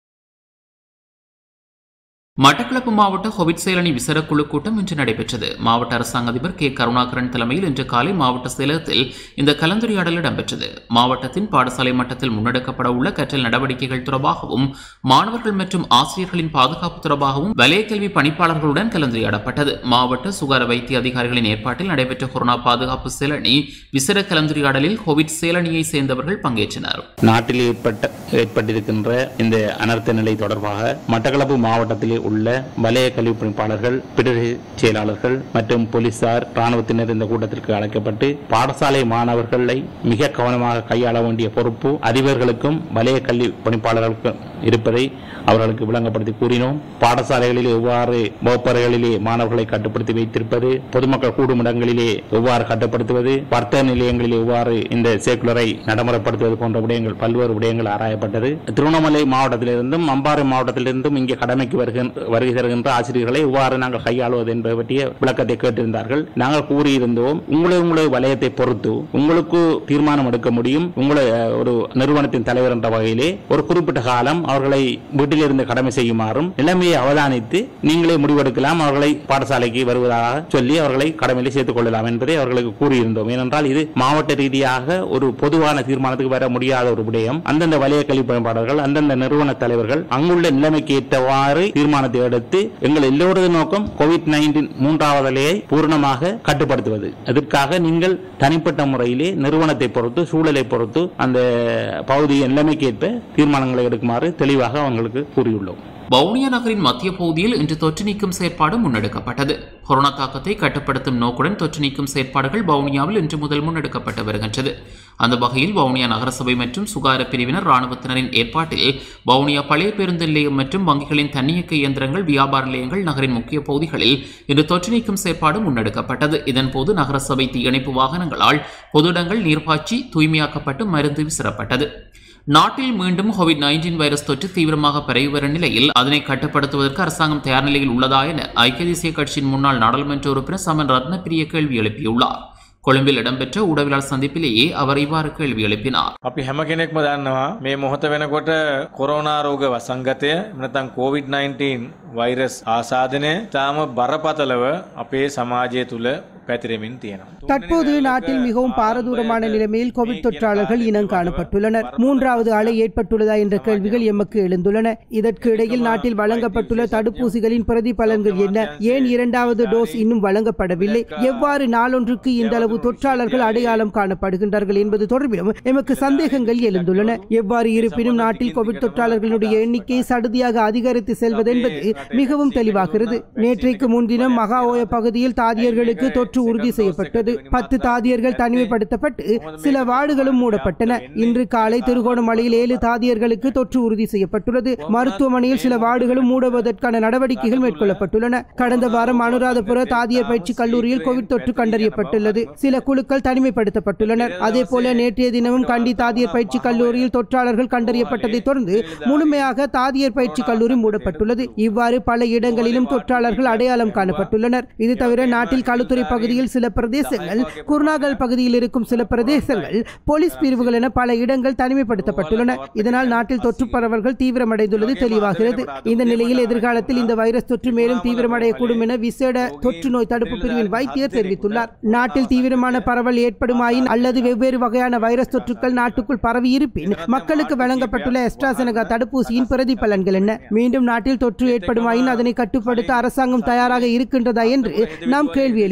மட்டக்களப்பு மாவட்ட ஹொவிட் செயலணி விசேட குழு கூட்டம் இன்று நடைபெற்றது மாவட்ட அரசாங்க அதிபர் கே கருணாகரன் தலைமையில் இன்று காலை மாவட்ட செயலகத்தில் இந்த கலந்துரையாடல் இடம்பெற்றது மாவட்டத்தின் பாடசாலை மட்டத்தில் முன்னெடுக்கப்பட உள்ள கற்றல் நடவடிக்கைகள் தொடர்பாகவும் மாணவர்கள் மற்றும் ஆசிரியர்களின் பாதுகாப்பு தொடர்பாகவும் வலய கல்வி பணிப்பாளர்களுடன் கலந்துரையாடப்பட்டது மாவட்ட சுகார வைத்திய அதிகாரிகளின் ஏற்பாட்டில் நடைபெற்ற கொரோனா பாதுகாப்பு செயலணி விசேட கலந்துரையாடலில் கோவிட் செயலணியை சேர்ந்தவர்கள் பங்கேற்றனர் நாட்டில் ஏற்பட்ட ஏற்பட்டிருக்கின்ற இந்த அனர்த்த நிலை தொடர்பாக மட்டக்களப்பு மாவட்டத்திலே உள்ள வலய கல்வி பணிப்பாளர்கள் பிடரி செயலாளர்கள் மற்றும் போலீசார் ராணுவத்தினர் இந்த கூட்டத்திற்கு அழைக்கப்பட்டு பாடசாலை மாணவர்களை மிக கவனமாக கையாள வேண்டிய பொறுப்பு அதிபர்களுக்கும் வலய கல்வி பணிப்பாளர்களுக்கும் இருப்பதை அவர்களுக்கு விளங்கப்படுத்தி கூறினோம் பாடசாலைகளில் எவ்வாறு வகுப்பறைகளிலே மாணவர்களை கட்டுப்படுத்தி வைத்திருப்பது பொதுமக்கள் கூடும் இடங்களிலே எவ்வாறு கட்டுப்படுத்துவது வர்த்தக நிலையங்களில் எவ்வாறு இந்த சேக்குலரை நடைமுறைப்படுத்துவது போன்ற விடயங்கள் பல்வேறு விடயங்கள் ஆராயப்பட்டது திருவண்ணாமலை மாவட்டத்திலிருந்தும் அம்பாறை மாவட்டத்திலிருந்தும் இங்கே கடமைக்கு வருகின்ற வருகை தருகின்ற ஆசிரியர்களை எவ்வாறு நாங்கள் கையாளுவது என்பது பற்றிய விளக்கத்தை கேட்டிருந்தார்கள் நாங்கள் கூறியிருந்தோம் உங்களை உங்களுடைய வலயத்தை பொறுத்து உங்களுக்கு தீர்மானம் எடுக்க முடியும் உங்களை அஹ், ஒரு நிறுவனத்தின் தலைவர் என்ற வகையிலே ஒரு குறிப்பிட்ட காலம் அவர்களை வீட்டிலிருந்து கடமை செய்யுமாறும் நிலைமையை அவதானித்து நீங்களே முடிவெடுக்கலாம் அவர்களை பாடசாலைக்கு வருவதாக சொல்லி அவர்களை கடமையிலே சேர்த்துக் கொள்ளலாம் என்பதை அவர்களுக்கு கூறியிருந்தோம் ஏனென்றால் இது மாவட்ட ரீதியாக ஒரு பொதுவான தீர்மானத்துக்கு வர முடியாத ஒரு விடயம் அந்தந்த வலய கல்வி பயன்பாடுகள் அந்தந்த நிறுவன தலைவர்கள் அங்குள்ள நிலைமைக்கு ஏற்றவாறு தீர்மானத்தை எடுத்து எங்கள் எல்லோரது நோக்கம் கோவிட் நைன்டீன் மூன்றாவது அலையை பூர்ணமாக கட்டுப்படுத்துவது அதற்காக நீங்கள் தனிப்பட்ட முறையிலே நிறுவனத்தை பொறுத்து சூழலை பொறுத்து அந்த பகுதியின் நிலைமைக்கு ஏற்ப தீர்மானங்களை எடுக்குமாறு தெளிவாக அவங்களுக்கு கூறியுள்ளோம் வவுனியா நகரின் மத்திய பகுதியில் இன்று தொற்று நீக்கும் செயற்பாடு முன்னெடுக்கப்பட்டது கொரோனா தாக்கத்தை கட்டுப்படுத்தும் நோக்குடன் தொற்று நீக்கும் செயற்பாடுகள் வவுனியாவில் இன்று முதல் முன்னெடுக்கப்பட்டு வருகின்றது அந்த வகையில் வவுனியா நகரசபை மற்றும் சுகார பிரிவினர் ராணுவத்தினரின் ஏற்பாட்டில் வவுனியா பழைய பேருந்து நிலையம் மற்றும் வங்கிகளின் தன்னியக்க இயந்திரங்கள் வியாபார நிலையங்கள் நகரின் முக்கிய பகுதிகளில் இன்று தொற்று நீக்கும் செயற்பாடு முன்னெடுக்கப்பட்டது இதன்போது நகரசபை தீயணைப்பு வாகனங்களால் பொது இடங்கள் நீர்ப்பாய்ச்சி தூய்மையாக்கப்பட்டு மருந்து விசிறப்பட்டது நாட்டில் மீண்டும் கோவிட் நைன்டீன் வைரஸ் தொற்று தீவிரமாக பரவி வரும் நிலையில் அதனை கட்டுப்படுத்துவதற்கு அரசாங்கம் தயார் நிலையில் உள்ளதா என ஐக்கிய தேசிய கட்சியின் முன்னாள் நாடாளுமன்ற உறுப்பினர் சமன் ரத்னப்பிரிய கேள்வி எழுப்பியுள்ளார் கொழும்பில் இடம்பெற்ற ஊடகவியலாளர் சந்திப்பிலேயே அவர் இவ்வாறு கேள்வி எழுப்பினார் අපි හැම කෙනෙක්ම දන්නවා මේ මොහොත වෙනකොට කොරෝනා රෝග වසංගතය නැතම් COVID-19 වෛරස් ආසාධනය තාම බරපතලව අපේ සමාජය තුළ පැතිරෙමින් තියෙනවා. தற்போது நாட்டில் மிகவும் பாரதூரமான நிலைமையில் கோவிட் தொற்றாளர்கள் இனம் காணப்பட்டுள்ளனர் மூன்றாவது அலை ஏற்பட்டுள்ளதா என்ற கேள்விகள் எமக்கு எழுந்துள்ளன இதற்கு இடையில் நாட்டில் வழங்கப்பட்டுள்ள தடுப்பூசிகளின் பிரதிபலன்கள் என்ன ஏன் இரண்டாவது டோஸ் இன்னும் வழங்கப்படவில்லை எவ்வாறு நாளொன்றுக்கு இந்த அளவு தொற்றாளர்கள் அடையாளம் காணப்படுகின்றார்கள் என்பது தொடர்பிலும் எமக்கு சந்தேகங்கள் எழுந்துள்ளன எவ்வாறு இருப்பினும் நாட்டில் கோவிட் தொற்றாளர்களுடைய எண்ணிக்கை சடுதியாக அதிகரித்து செல்வது என்பது மிகவும் தெளிவாகிறது நேற்றைக்கு முன்தினம் மகாஓய பகுதியில் தாதியர்களுக்கு தொற்று உறுதி செய்யப்பட்டது பத்து தாதியர்கள் தனிமைப்படுத்தப்பட்டு சில வார்டுகளும் மூடப்பட்டன இன்று காலை திருகோணமலையில் ஏழு தாதியர்களுக்கு தொற்று உறுதி செய்யப்பட்டுள்ளது மருத்துவமனையில் சில வார்டுகளும் மூடுவதற்கான நடவடிக்கைகள் மேற்கொள்ளப்பட்டுள்ளன கடந்த வாரம் அனுராதபுர தாதியர் பயிற்சி கல்லூரியில் கோவிட் தொற்று கண்டறியப்பட்டுள்ளது சில குழுக்கள் தனிமைப்படுத்தப்பட்டுள்ளனர் அதே போல நேற்றைய தினமும் கண்டி தாதியர் பயிற்சி கல்லூரியில் தொற்றாளர்கள் கண்டறியப்பட்டதை தொடர்ந்து முழுமையாக தாதியர் பயிற்சி கல்லூரி மூடப்பட்டுள்ளது இவ்வாறு பல இடங்களிலும் தொற்றாளர்கள் அடையாளம் காணப்பட்டுள்ளனர் இது தவிர நாட்டில் களுத்துறை பகுதியில் சில பிரதேசங்கள் குருநாகல் பகுதியில் இருக்கும் சில பிரதேசங்கள் போலீஸ் பிரிவுகள் என பல இடங்கள் தனிமைப்படுத்தப்பட்டுள்ளன இதனால் நாட்டில் தொற்று பரவல்கள் தீவிரமடைந்துள்ளது தெளிவாகிறது இந்த நிலையில் எதிர்காலத்தில் இந்த வைரஸ் தொற்று மேலும் தீவிரமடையக்கூடும் என விசேட தொற்று நோய் தடுப்பு பிரிவின் வைத்தியர் தெரிவித்துள்ளார் நாட்டில் தீவிரமான பரவல் ஏற்படுமாயின் அல்லது வெவ்வேறு வகையான வைரஸ் தொற்றுக்கள் நாட்டுக்குள் பரவி இருப்பின் மக்களுக்கு வழங்கப்பட்டுள்ள எஸ்ட்ராசெனகா தடுப்பூசியின் பிரதிபலன்கள் என்ன மீண்டும் நாட்டில் தொற்று ஏற்படுமாயின் அதனை கட்டுப்படுத்த அரசாங்கம் தயாராக இருக்கின்றதா என்று நாம் கேள்வி எழுப்புகின்றோம்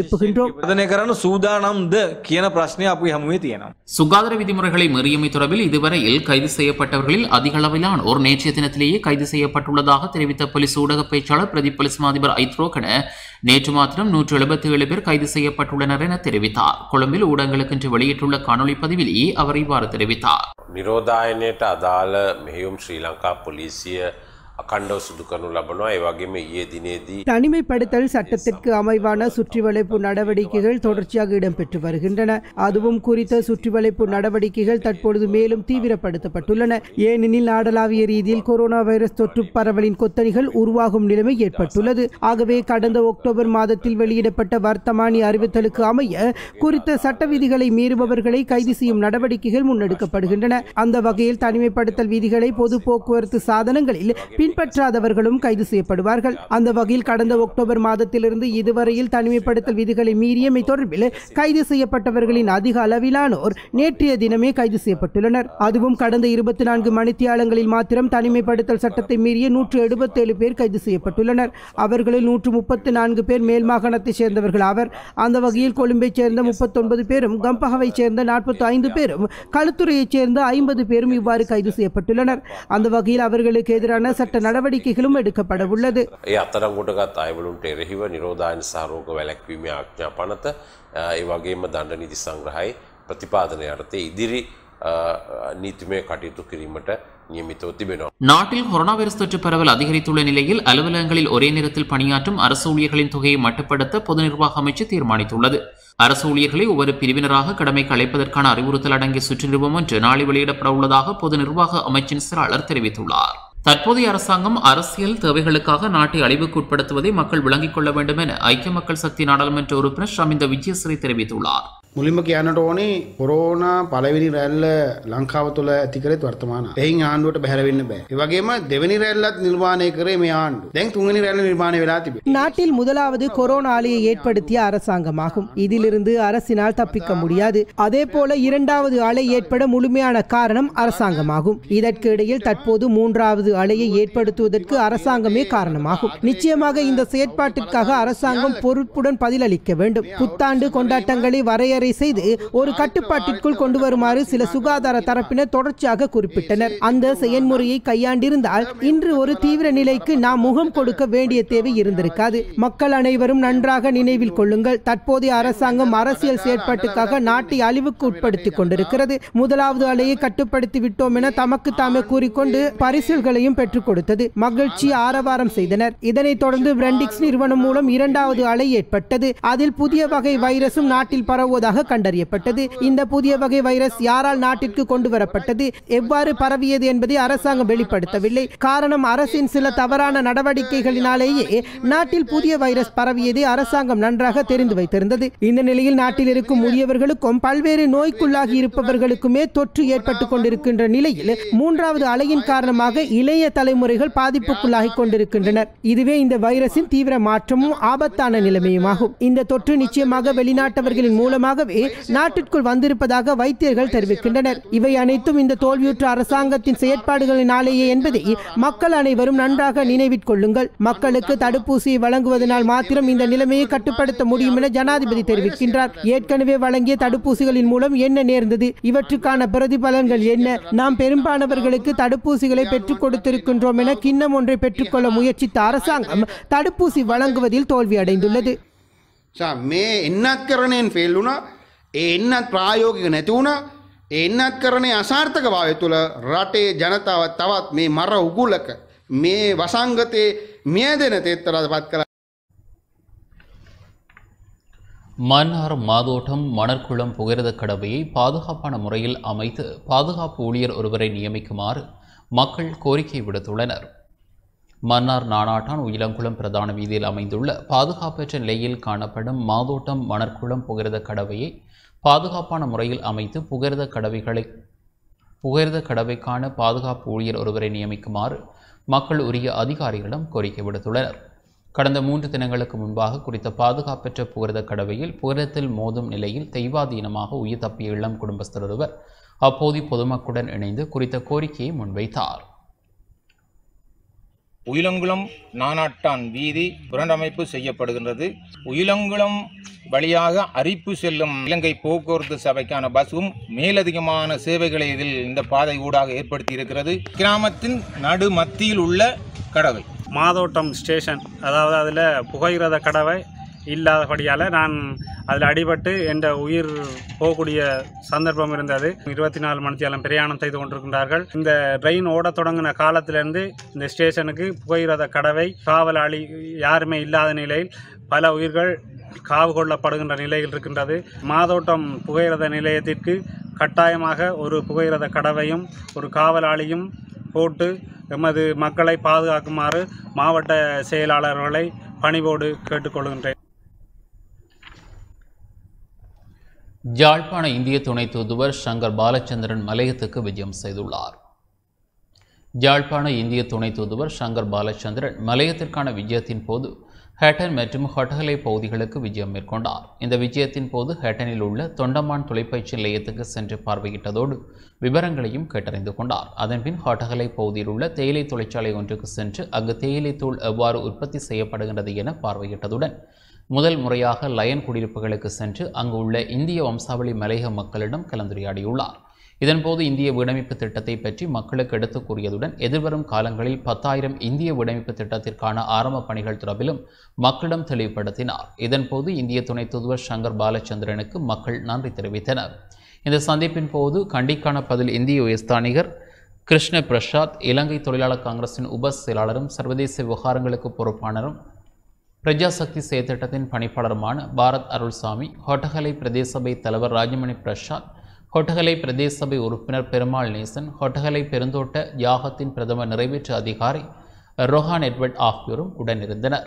வருகின்றோம் වර්ධනය කරන්න සූදානම්ද කියන ප්‍රශ්නය අපි හමුවේ තියෙනවා. சுகாதார விதிமுறைகளை மீறியமை தொடர்பில் இதுவரையில் கைது செய்யப்பட்டவர்களில் அதிக அளவிலானோர் நேற்றைய தினத்திலேயே கைது செய்யப்பட்டுள்ளதாக தெரிவித்த போலீஸ் ஊடக பேச்சாளர் பிரதி போலீஸ் மாதிபர் ஐத்ரோகன நேற்று மாத்திரம் நூற்று எழுபத்தி ஏழு பேர் கைது செய்யப்பட்டுள்ளனர் என தெரிவித்தார் கொழும்பில் ஊடகங்களுக்கென்று வெளியிட்டுள்ள காணொலி பதிவிலேயே அவர் இவ்வாறு தெரிவித்தார் නිරෝධායනයට අදාළ මෙහෙයුම් ශ්‍රී ලංකා පොලිසිය අකණ්ඩව සිදු කරනු ලබනවා ඒ වගේම ඊයේ දිනේදී தனிமைப்படுத்தல் சட்டத்திற்கு அமைவான சுற்றிவளைப்பு நடவடிக்கைகள் தொடர்ச்சியாக இடம்பெற்று வருகின்றன அதுவும் குறித்த சுற்றிவளைப்பு நடவடிக்கைகள் தற்பொழுது மேலும் தீவிரப்படுத்தப்பட்டுள்ளன ஏனெனில் நாடளாவிய ரீதியில் கொரோனா வைரஸ் தொற்று பரவலின் கொத்தணிகள் உருவாகும் நிலைமை ஏற்பட்டுள்ளது ஆகவே கடந்த அக்டோபர் மாதத்தில் வெளியிடப்பட்ட வர்த்தமானி அறிவித்தலுக்கு அமைய குறித்த சட்ட விதிகளை மீறுபவர்களை கைது செய்யும் நடவடிக்கைகள் முன்னெடுக்கப்படுகின்றன அந்த வகையில் தனிமைப்படுத்தல் விதிகளை பொது போக்குவரத்து சாதனங்களில் பின்பற்றாதவர்களும் கைது செய்யப்படுவார்கள் அந்த வகையில் கடந்த அக்டோபர் மாதத்திலிருந்து இதுவரையில் தனிமைப்படுத்தல் விதிகளை மீறியமை தொடர்பில் கைது செய்யப்பட்டவர்களின் அதிக அளவிலானோர் நேற்றைய தினமே கைது செய்யப்பட்டுள்ளனர் அதுவும் கடந்த இருபத்தி நான்கு மணித்தியாலங்களில் மாத்திரம் தனிமைப்படுத்தல் சட்டத்தை மீறிய நூற்று எழுபத்தேழு பேர் கைது செய்யப்பட்டுள்ளனர் அவர்களில் நூற்று முப்பத்தி நான்கு பேர் மேல் மாகாணத்தைச் சேர்ந்தவர்கள் ஆவர் அந்த வகையில் கொழும்பைச் சேர்ந்த முப்பத்தொன்பது பேரும் கம்பஹாவைச் சேர்ந்த நாற்பத்தி ஐந்து பேரும் களுத்துறையைச் சேர்ந்த ஐம்பது பேரும் இவ்வாறு கைது செய்யப்பட்டுள்ளனர் அந்த வகையில் அவர்களுக்கு எதிரான சட்ட நடவடிக்கைகளும் எடுக்கப்பட உள்ளது ඒ අතරංගොටගත් අයවලුන්ට එරෙහිව නිරෝධායන සහරෝග වැලැක්වීම ආඥා පනත අ, ඒ වගේම දණ්ඩ නිති සංග්‍රහයි ප්‍රතිපාදනය යටතේ ඉදිරි අ, නීතිමය කටයුතු කිරීමට නියමිතව තිබෙනවා. நாட்டில் கொரோனா வைரஸ் தொற்று பரவல் அதிகரித்துள்ள நிலையில் அலுவலகங்களில் ஒரே நேரத்தில் பணியாற்றும் அரசு ஊழியர்களின் தொகையை மட்டுப்படுத்த பொது நிர்வாக அமைச்சு தீர்மானித்துள்ளது அரசு ஊழியர்களை ஒவ்வொரு பிரிவினராக கடமைக்கு அழைப்பதற்கான அறிவுறுத்தல் அடங்கிய சுற்றுநிறுவம் ஒன்று நாளை வெளியிடப்பட உள்ளதாக பொது நிர்வாக அமைச்சின் செயலாளர் தெரிவித்துள்ளார் தற்போதைய அரசாங்கம் அரசியல் தேவைகளுக்காக நாட்டை அழிவுக்கு உட்படுத்துவதை மக்கள் விளங்கிக் கொள்ள வேண்டும் என ஐக்கிய மக்கள் சக்தி நாடாளுமன்ற உறுப்பினர் ஷமிந்த விஜயஸ்ரீ தெரிவித்துள்ளார் මුලින්ම කියන්නට ඕනේ කොරෝනා පළවෙනි රැල්ල ලංකාව තුළ ඇතිකරෙත් වර්තමාන එයින් ආණ්ඩුවට බැහැරවෙන්න බෑ ඒවගේම දෙවනි රැල්ලත් නිර්මාණය කරේ මේ ආණ්ඩු දැන් තුන්ගනි රැල්ල නිර්මාණය වෙලා තිබේ நாட்டில் முதலாவது கொரோனா அலையை ஏற்படுத்திய அரசாங்கமாகும் இதிலிருந்து அரசினால் தப்பிக்க முடியாது அதே போல இரண்டாவது அலை ஏற்பட முழுமையான காரணம் அரசாங்கமாகும் இதற்கு இடையில் தற்போது மூன்றாவது அலையை ஏற்படுத்துவதற்கு அரசாங்கமே காரணமாகும் நிச்சயமாக இந்த செயற்பாட்டிற்காக அரசாங்கம் பொறுப்புடன் பதிலளிக்க வேண்டும் புத்தாண்டு கொண்டாட்டங்களை வரையறை செய்து ஒரு கட்டுப்பாட்டிற்குள் கொண்டு வருமாறு சில சுகாதார தரப்பினர் தொடர்ச்சியாக குறிப்பிட்டனர் அந்த செயல்முறையை கையாண்டிருந்தால் இன்று ஒரு தீவிர நிலைக்கு நாம் முகம் கொடுக்க வேண்டிய தேவை இருந்திருக்காது மக்கள் அனைவரும் நன்றாக நினைவில் கொள்ளுங்கள் தற்போதைய அரசாங்கம் அரசியல் செயற்பாட்டுக்காக நாட்டை அழிவுக்கு உட்படுத்திக் கொண்டிருக்கிறது முதலாவது அலையை கட்டுப்படுத்தி விட்டோம் என தமக்கு தாமே கூறிக்கொண்டு பரிசில்களையும் பெற்றுக் கொடுத்தது மகிழ்ச்சி ஆரவாரம் செய்தனர் இதனைத் தொடர்ந்து பிரெண்டிக்ஸ் நிறுவனம் மூலம் இரண்டாவது அலை ஏற்பட்டது அதில் புதிய வகை வைரசும் நாட்டில் பரவுவதாக கண்டறியப்பட்டது இந்த புதிய வகை வைரஸ் யாரால் நாட்டிற்கு கொண்டு வரப்பட்டது எவ்வாறு பரவியது என்பதை அரசாங்கம் வெளிப்படுத்தவில்லை காரணம் அரசின் சில தவறான நடவடிக்கைகளினாலேயே நாட்டில் புதிய வைரஸ் பரவியதை அரசாங்கம் நன்றாக தெரிந்து வைத்திருந்தது இந்த நிலையில் நாட்டில் இருக்கும் முதியவர்களுக்கும் பல்வேறு நோய்க்குள்ளாகி இருப்பவர்களுக்குமே தொற்று ஏற்பட்டுக் கொண்டிருக்கின்ற நிலையில் மூன்றாவது அலையின் காரணமாக இளைய தலைமுறைகள் பாதிப்புக்குள்ளாகி கொண்டிருக்கின்றனர் இதுவே இந்த வைரஸின் தீவிர மாற்றமும் ஆபத்தான நிலைமையுமாகும் இந்த தொற்று நிச்சயமாக வெளிநாட்டவர்களின் மூலமாகவே நாட்டிற்குள் வந்திருப்பதாக வைத்தியர்கள் தெரிவிக்கின்றனர் இவை அனைத்தும் இந்த தோல்வியுற்ற அரசாங்கத்தின் செயற்பாடுகளினாலேயே என்பதை மக்கள் அனைவரும் நன்றாக நினைவிற் கொள்ளுங்கள் மக்களுக்கு தடுப்பூசியை வழங்குவதனால் மாத்திரம் இந்த நிலைமையை கட்டுப்படுத்த முடியும் என ஜனாதிபதி தெரிவிக்கின்றார் ஏற்கனவே வழங்கிய தடுப்பூசிகளின் மூலம் என்ன நேர்ந்தது இவற்றுக்கான பிரதிபலன்கள் என்ன நாம் பெரும்பாலானவர்களுக்கு தடுப்பூசிகளை பெற்றுக் கொடுத்திருக்கின்றோம் என கிண்ணம் ஒன்றை பெற்றுக்கொள்ள முயற்சித்த அரசாங்கம் தடுப்பூசி வழங்குவதில் தோல்வி அடைந்துள்ளது සා මේ එන්නත් කරණයෙන් ෆෙල් වුණා ඒ එන්නත් ප්‍රායෝගික නැති වුණා ඒ එන්නත් කරණය අසාර්ථක භාවය තුළ රටේ ජනතාව තවත් මේ මර උගුලක මේ වසංගතයේ මිය දෙන තෙත්තරද පත් කළ மன்னார் மாதோட்டம் மணற்குளம் புகையிரத கடவையை பாதுகாப்பான முறையில் அமைத்து பாதுகாப்பு ஊழியர் ஒருவரை நியமிக்குமாறு மக்கள் கோரிக்கை விடுத்துள்ளனர் மன்னார் நானாட்டான் உயிலங்குளம் பிரதான வீதியில் அமைந்துள்ள பாதுகாப்பற்ற நிலையில் காணப்படும் மாதோட்டம் மணற்குளம் புகையிரத கடவையை பாதுகாப்பான முறையில் அமைத்து புகையிரத கடவைகளை புகையிரத கடவைக்கான பாதுகாப்பு ஊழியர் ஒருவரை நியமிக்குமாறு மக்கள் உரிய அதிகாரிகளிடம் கோரிக்கை விடுத்துள்ளனர் கடந்த மூன்று தினங்களுக்கு முன்பாக குறித்த பாதுகாப்பற்ற புகரத கடவையில் புகரத்தில் மோதும் நிலையில் தெய்வாதீனமாக உயிர் தப்பிய இளம் குடும்பஸ்தர் ஒருவர் அப்போது பொதுமக்களுடன் இணைந்து குறித்த கோரிக்கையை முன்வைத்தார் உயிலங்குளம் நானாட்டான் வீதி புனரமைப்பு செய்யப்படுகின்றது உயிலங்குளம் வழியாக அரிப்பு செல்லும் இலங்கை போக்குவரத்து சபைக்கான பஸ்ஸும் மேலதிகமான சேவைகளை இதில் இந்த பாதை ஊடாக ஏற்படுத்தி இருக்கிறது கிராமத்தின் நடு மத்தியில் உள்ள கடவை மாதோட்டம் ஸ்டேஷன் அதாவது அதில் புகையிரத கடவை இல்லாதபடியால் நான் அதில் அடிபட்டு என்ற உயிர் போகக்கூடிய சந்தர்ப்பம் இருந்தது இருபத்தி நாலு மணித்தியாலம் பிரயாணம் செய்து கொண்டிருக்கின்றார்கள் இந்த ட்ரெயின் ஓடத் தொடங்கின காலத்திலிருந்து இந்த ஸ்டேஷனுக்கு புகையிரத கடவை காவலாளி யாருமே இல்லாத நிலையில் பல உயிர்கள் காவு கொள்ளப்படுகின்ற நிலையில் இருக்கின்றது மாதோட்டம் புகையிரத நிலையத்திற்கு கட்டாயமாக ஒரு புகையிரத கடவையும் ஒரு காவலாளியும் போட்டு எமது மக்களை பாதுகாக்குமாறு மாவட்ட செயலாளர்களை பணிவோடு கேட்டுக்கொள்கின்றேன் யாழ்ப்பாண இந்திய துணை தூதுவர் சங்கர் பாலச்சந்திரன் மலையத்துக்கு விஜயம் செய்துள்ளார் யாழ்ப்பாண இந்திய துணை தூதுவர் சங்கர் பாலச்சந்திரன் மலையத்திற்கான விஜயத்தின் போது ஹேட்டன் மற்றும் ஹொட்டகலை பகுதிகளுக்கு விஜயம் மேற்கொண்டார் இந்த விஜயத்தின் போது ஹேட்டனில் உள்ள தொண்டமான் தொலைப்பயிற்சி நிலையத்துக்கு சென்று பார்வையிட்டதோடு விவரங்களையும் கேட்டறிந்து கொண்டார் அதன்பின் ஹொட்டகலை பகுதியில் உள்ள தேயிலை தொழிற்சாலை ஒன்றுக்கு சென்று அங்கு தேயிலை தூள் எவ்வாறு உற்பத்தி செய்யப்படுகின்றது என பார்வையிட்டதுடன் முதல் முறையாக லயன் குடியிருப்புகளுக்கு சென்று அங்கு உள்ள இந்திய வம்சாவளி மலையக மக்களிடம் கலந்துரையாடியுள்ளார் இதன்போது இந்திய வீடமைப்பு திட்டத்தை பற்றி மக்களுக்கு எடுத்துக் கூறியதுடன் எதிர்வரும் காலங்களில் பத்தாயிரம் இந்திய வீடமைப்பு திட்டத்திற்கான ஆரம்ப பணிகள் தொடர்பிலும் மக்களிடம் தெளிவுபடுத்தினார் இதன்போது இந்திய துணை தூதுவர் சங்கர் பாலச்சந்திரனுக்கு மக்கள் நன்றி தெரிவித்தனர் இந்த சந்திப்பின் போது கண்டிக்கான பதில் இந்திய உயர்ஸ்தானிகர் கிருஷ்ண பிரசாத் இலங்கை தொழிலாளர் காங்கிரசின் உப செயலாளரும் சர்வதேச விவகாரங்களுக்கு பொறுப்பாளரும் பிரஜாசக்தி செயற்திட்டத்தின் பணிப்பாளருமான பாரத் அருள்சாமி ஹொட்டகலை பிரதேச சபை தலைவர் ராஜமணி பிரசாத் ஹொட்டகலை பிரதேச சபை உறுப்பினர் பெருமாள் நேசன் ஹொட்டகலை பெருந்தோட்ட யாகத்தின் பிரதம நிறைவேற்று அதிகாரி ரோஹான் எட்வர்ட் ஆகியோரும் உடனிருந்தனர்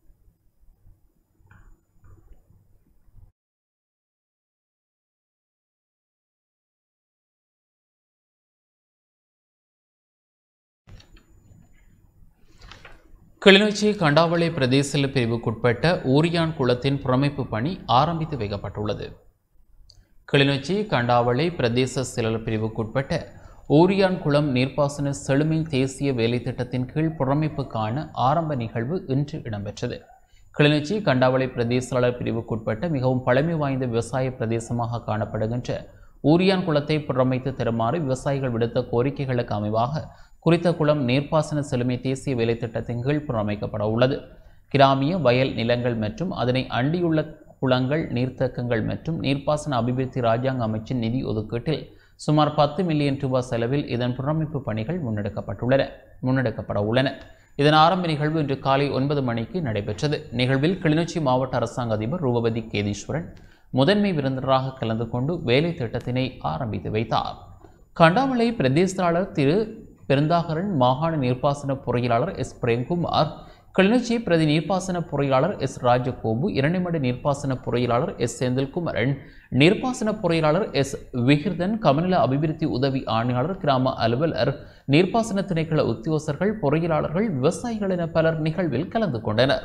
கிளிநொச்சி கண்டாவளை பிரதேச பிரிவுக்குட்பட்ட ஊரியான் குளத்தின் புறமைப்பு பணி ஆரம்பித்து வைக்கப்பட்டுள்ளது கிளிநொச்சி கண்டாவளை பிரதேச செயலர் பிரிவுக்குட்பட்ட ஊரியான் குளம் நீர்ப்பாசன செழுமை தேசிய வேலைத்திட்டத்தின் கீழ் புறமைப்புக்கான ஆரம்ப நிகழ்வு இன்று இடம்பெற்றது கிளிநொச்சி கண்டாவளை பிரதேசாளர் பிரிவுக்குட்பட்ட மிகவும் பழமை வாய்ந்த விவசாய பிரதேசமாக காணப்படுகின்ற ஊரியான் குளத்தை புறமைத்து தருமாறு விவசாயிகள் விடுத்த கோரிக்கைகளுக்கு அமைவாக குறித்த குளம் நீர்ப்பாசன செழுமை தேசிய வேலைத்திட்டத்தின் கீழ் புறமைக்கப்பட உள்ளது கிராமிய வயல் நிலங்கள் மற்றும் அதனை அண்டியுள்ள குளங்கள் நீர்த்தேக்கங்கள் மற்றும் நீர்ப்பாசன அபிவிருத்தி ராஜாங்க அமைச்சின் நிதி ஒதுக்கீட்டில் சுமார் பத்து மில்லியன் ரூபாய் செலவில் இதன் புறமைப்பு பணிகள் முன்னெடுக்கப்பட்டுள்ளன முன்னெடுக்கப்பட உள்ளன இதன் ஆரம்ப நிகழ்வு இன்று காலை ஒன்பது மணிக்கு நடைபெற்றது நிகழ்வில் கிளிநொச்சி மாவட்ட அரசாங்க அதிபர் ரூபவதி கேதீஸ்வரன் முதன்மை விருந்தினராக கலந்து கொண்டு வேலை திட்டத்தினை ஆரம்பித்து வைத்தார் கண்டாமலை பிரதேசாளர் திரு பெருந்தாகரன் மாகாண நீர்ப்பாசன பொறியியலாளர் எஸ் பிரேம்குமார் கிளிநொச்சி பிரதி நீர்ப்பாசன பொறியாளர் எஸ் ராஜகோபு இரணைமடு நீர்ப்பாசன பொறியாளர் எஸ் செந்தில்குமரன் நீர்ப்பாசன பொறியாளர் எஸ் விகிர்தன் கமநல அபிவிருத்தி உதவி ஆணையாளர் கிராம அலுவலர் நீர்ப்பாசன திணைக்கள உத்தியோகஸ்தர்கள் பொறியியலாளர்கள் விவசாயிகள் என பலர் நிகழ்வில் கலந்து கொண்டனர்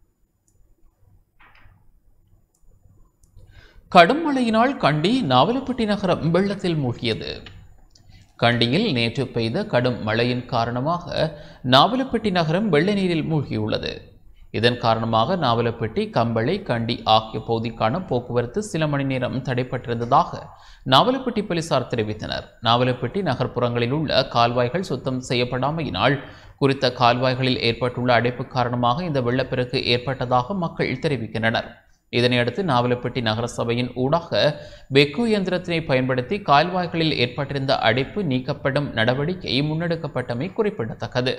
கடும் மழையினால் கண்டி நாவலப்பட்டி நகரம் வெள்ளத்தில் மூழ்கியது கண்டியில் நேற்று பெய்த கடும் மழையின் காரணமாக நாவலப்பட்டி நகரம் வெள்ள நீரில் மூழ்கியுள்ளது இதன் காரணமாக நாவலப்பட்டி கம்பளை கண்டி ஆகிய பகுதிக்கான போக்குவரத்து சில மணி நேரம் தடைப்பட்டிருந்ததாக நாவலப்பட்டி போலீசார் தெரிவித்தனர் நாவலப்பட்டி நகர்ப்புறங்களில் உள்ள கால்வாய்கள் சுத்தம் செய்யப்படாமையினால் குறித்த கால்வாய்களில் ஏற்பட்டுள்ள அடைப்பு காரணமாக இந்த வெள்ளப்பெருக்கு ஏற்பட்டதாக மக்கள் தெரிவிக்கின்றனர் இதனையடுத்து நாவலப்பட்டி நகரசபையின் ஊடாக பெக்கு இயந்திரத்தினை பயன்படுத்தி கால்வாய்களில் ஏற்பட்டிருந்த அடைப்பு நீக்கப்படும் நடவடிக்கை முன்னெடுக்கப்பட்டமை குறிப்பிடத்தக்கது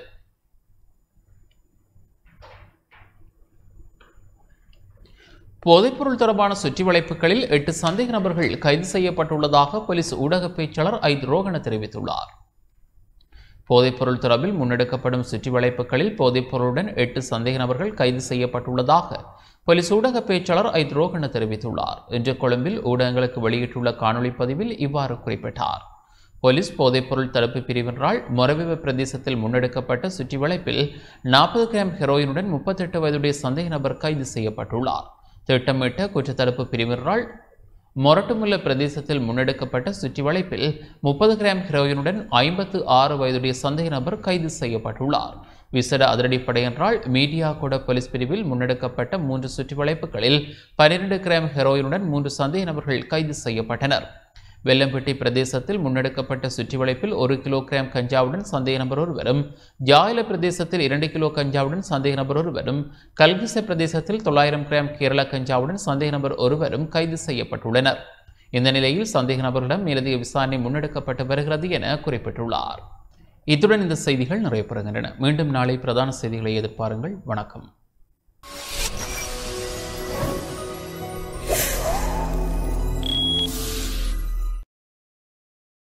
போதைப்பொருள் தொடர்பான சுற்றி வளைப்புகளில் எட்டு சந்தேக நபர்கள் கைது செய்யப்பட்டுள்ளதாக போலீஸ் ஊடக பேச்சாளர் ஐ ரோகன தெரிவித்துள்ளார் போதைப்பொருள் தொடர்பில் முன்னெடுக்கப்படும் சுற்றி வளைப்புகளில் போதைப்பொருளுடன் எட்டு சந்தேக நபர்கள் கைது செய்யப்பட்டுள்ளதாக போலீஸ் ஊடக பேச்சாளர் ஐ ரோகன தெரிவித்துள்ளார் இன்று கொழும்பில் ஊடகங்களுக்கு வெளியிட்டுள்ள காணொலி பதிவில் இவ்வாறு குறிப்பிட்டார் போலீஸ் போதைப்பொருள் தடுப்பு பிரிவினரால் மொரவிவ பிரதேசத்தில் முன்னெடுக்கப்பட்ட சுற்றி வளைப்பில் நாற்பது கிராம் ஹெரோயினுடன் முப்பத்தெட்டு வயதுடைய சந்தேக நபர் கைது செய்யப்பட்டுள்ளார் திட்டமிட்ட குற்றத்தடுப்பு பிரிவினரால் மொரட்டுமுல்ல பிரதேசத்தில் முன்னெடுக்கப்பட்ட சுற்றி வளைப்பில் முப்பது கிராம் ஹெரோயினுடன் ஐம்பத்து ஆறு வயதுடைய சந்தேக நபர் கைது செய்யப்பட்டுள்ளார் விசேட அதிரடிப்படையினரால் மீடியா கூட போலீஸ் பிரிவில் முன்னெடுக்கப்பட்ட மூன்று சுற்றி வளைப்புகளில் பனிரெண்டு கிராம் ஹெரோயினுடன் மூன்று சந்தேக நபர்கள் கைது செய்யப்பட்டனர் வெல்லம்பட்டி பிரதேசத்தில் முன்னெடுக்கப்பட்ட சுற்றிவளைப்பில் ஒரு கிலோ கிராம் கஞ்சாவுடன் சந்தேக நபர் ஒருவரும் ஜாயில பிரதேசத்தில் இரண்டு கிலோ கஞ்சாவுடன் சந்தேக நபர் ஒருவரும் கல்கிச பிரதேசத்தில் தொள்ளாயிரம் கிராம் கேரள கஞ்சாவுடன் சந்தேக நபர் ஒருவரும் கைது செய்யப்பட்டுள்ளனர் இந்த நிலையில் சந்தேக நபர்களிடம் மேலதிக விசாரணை முன்னெடுக்கப்பட்டு வருகிறது என குறிப்பிட்டுள்ளார் இத்துடன் இந்த செய்திகள் நிறைவு பெறுகின்றன மீண்டும் நாளை பிரதான செய்திகளை எதிர்பாருங்கள் வணக்கம்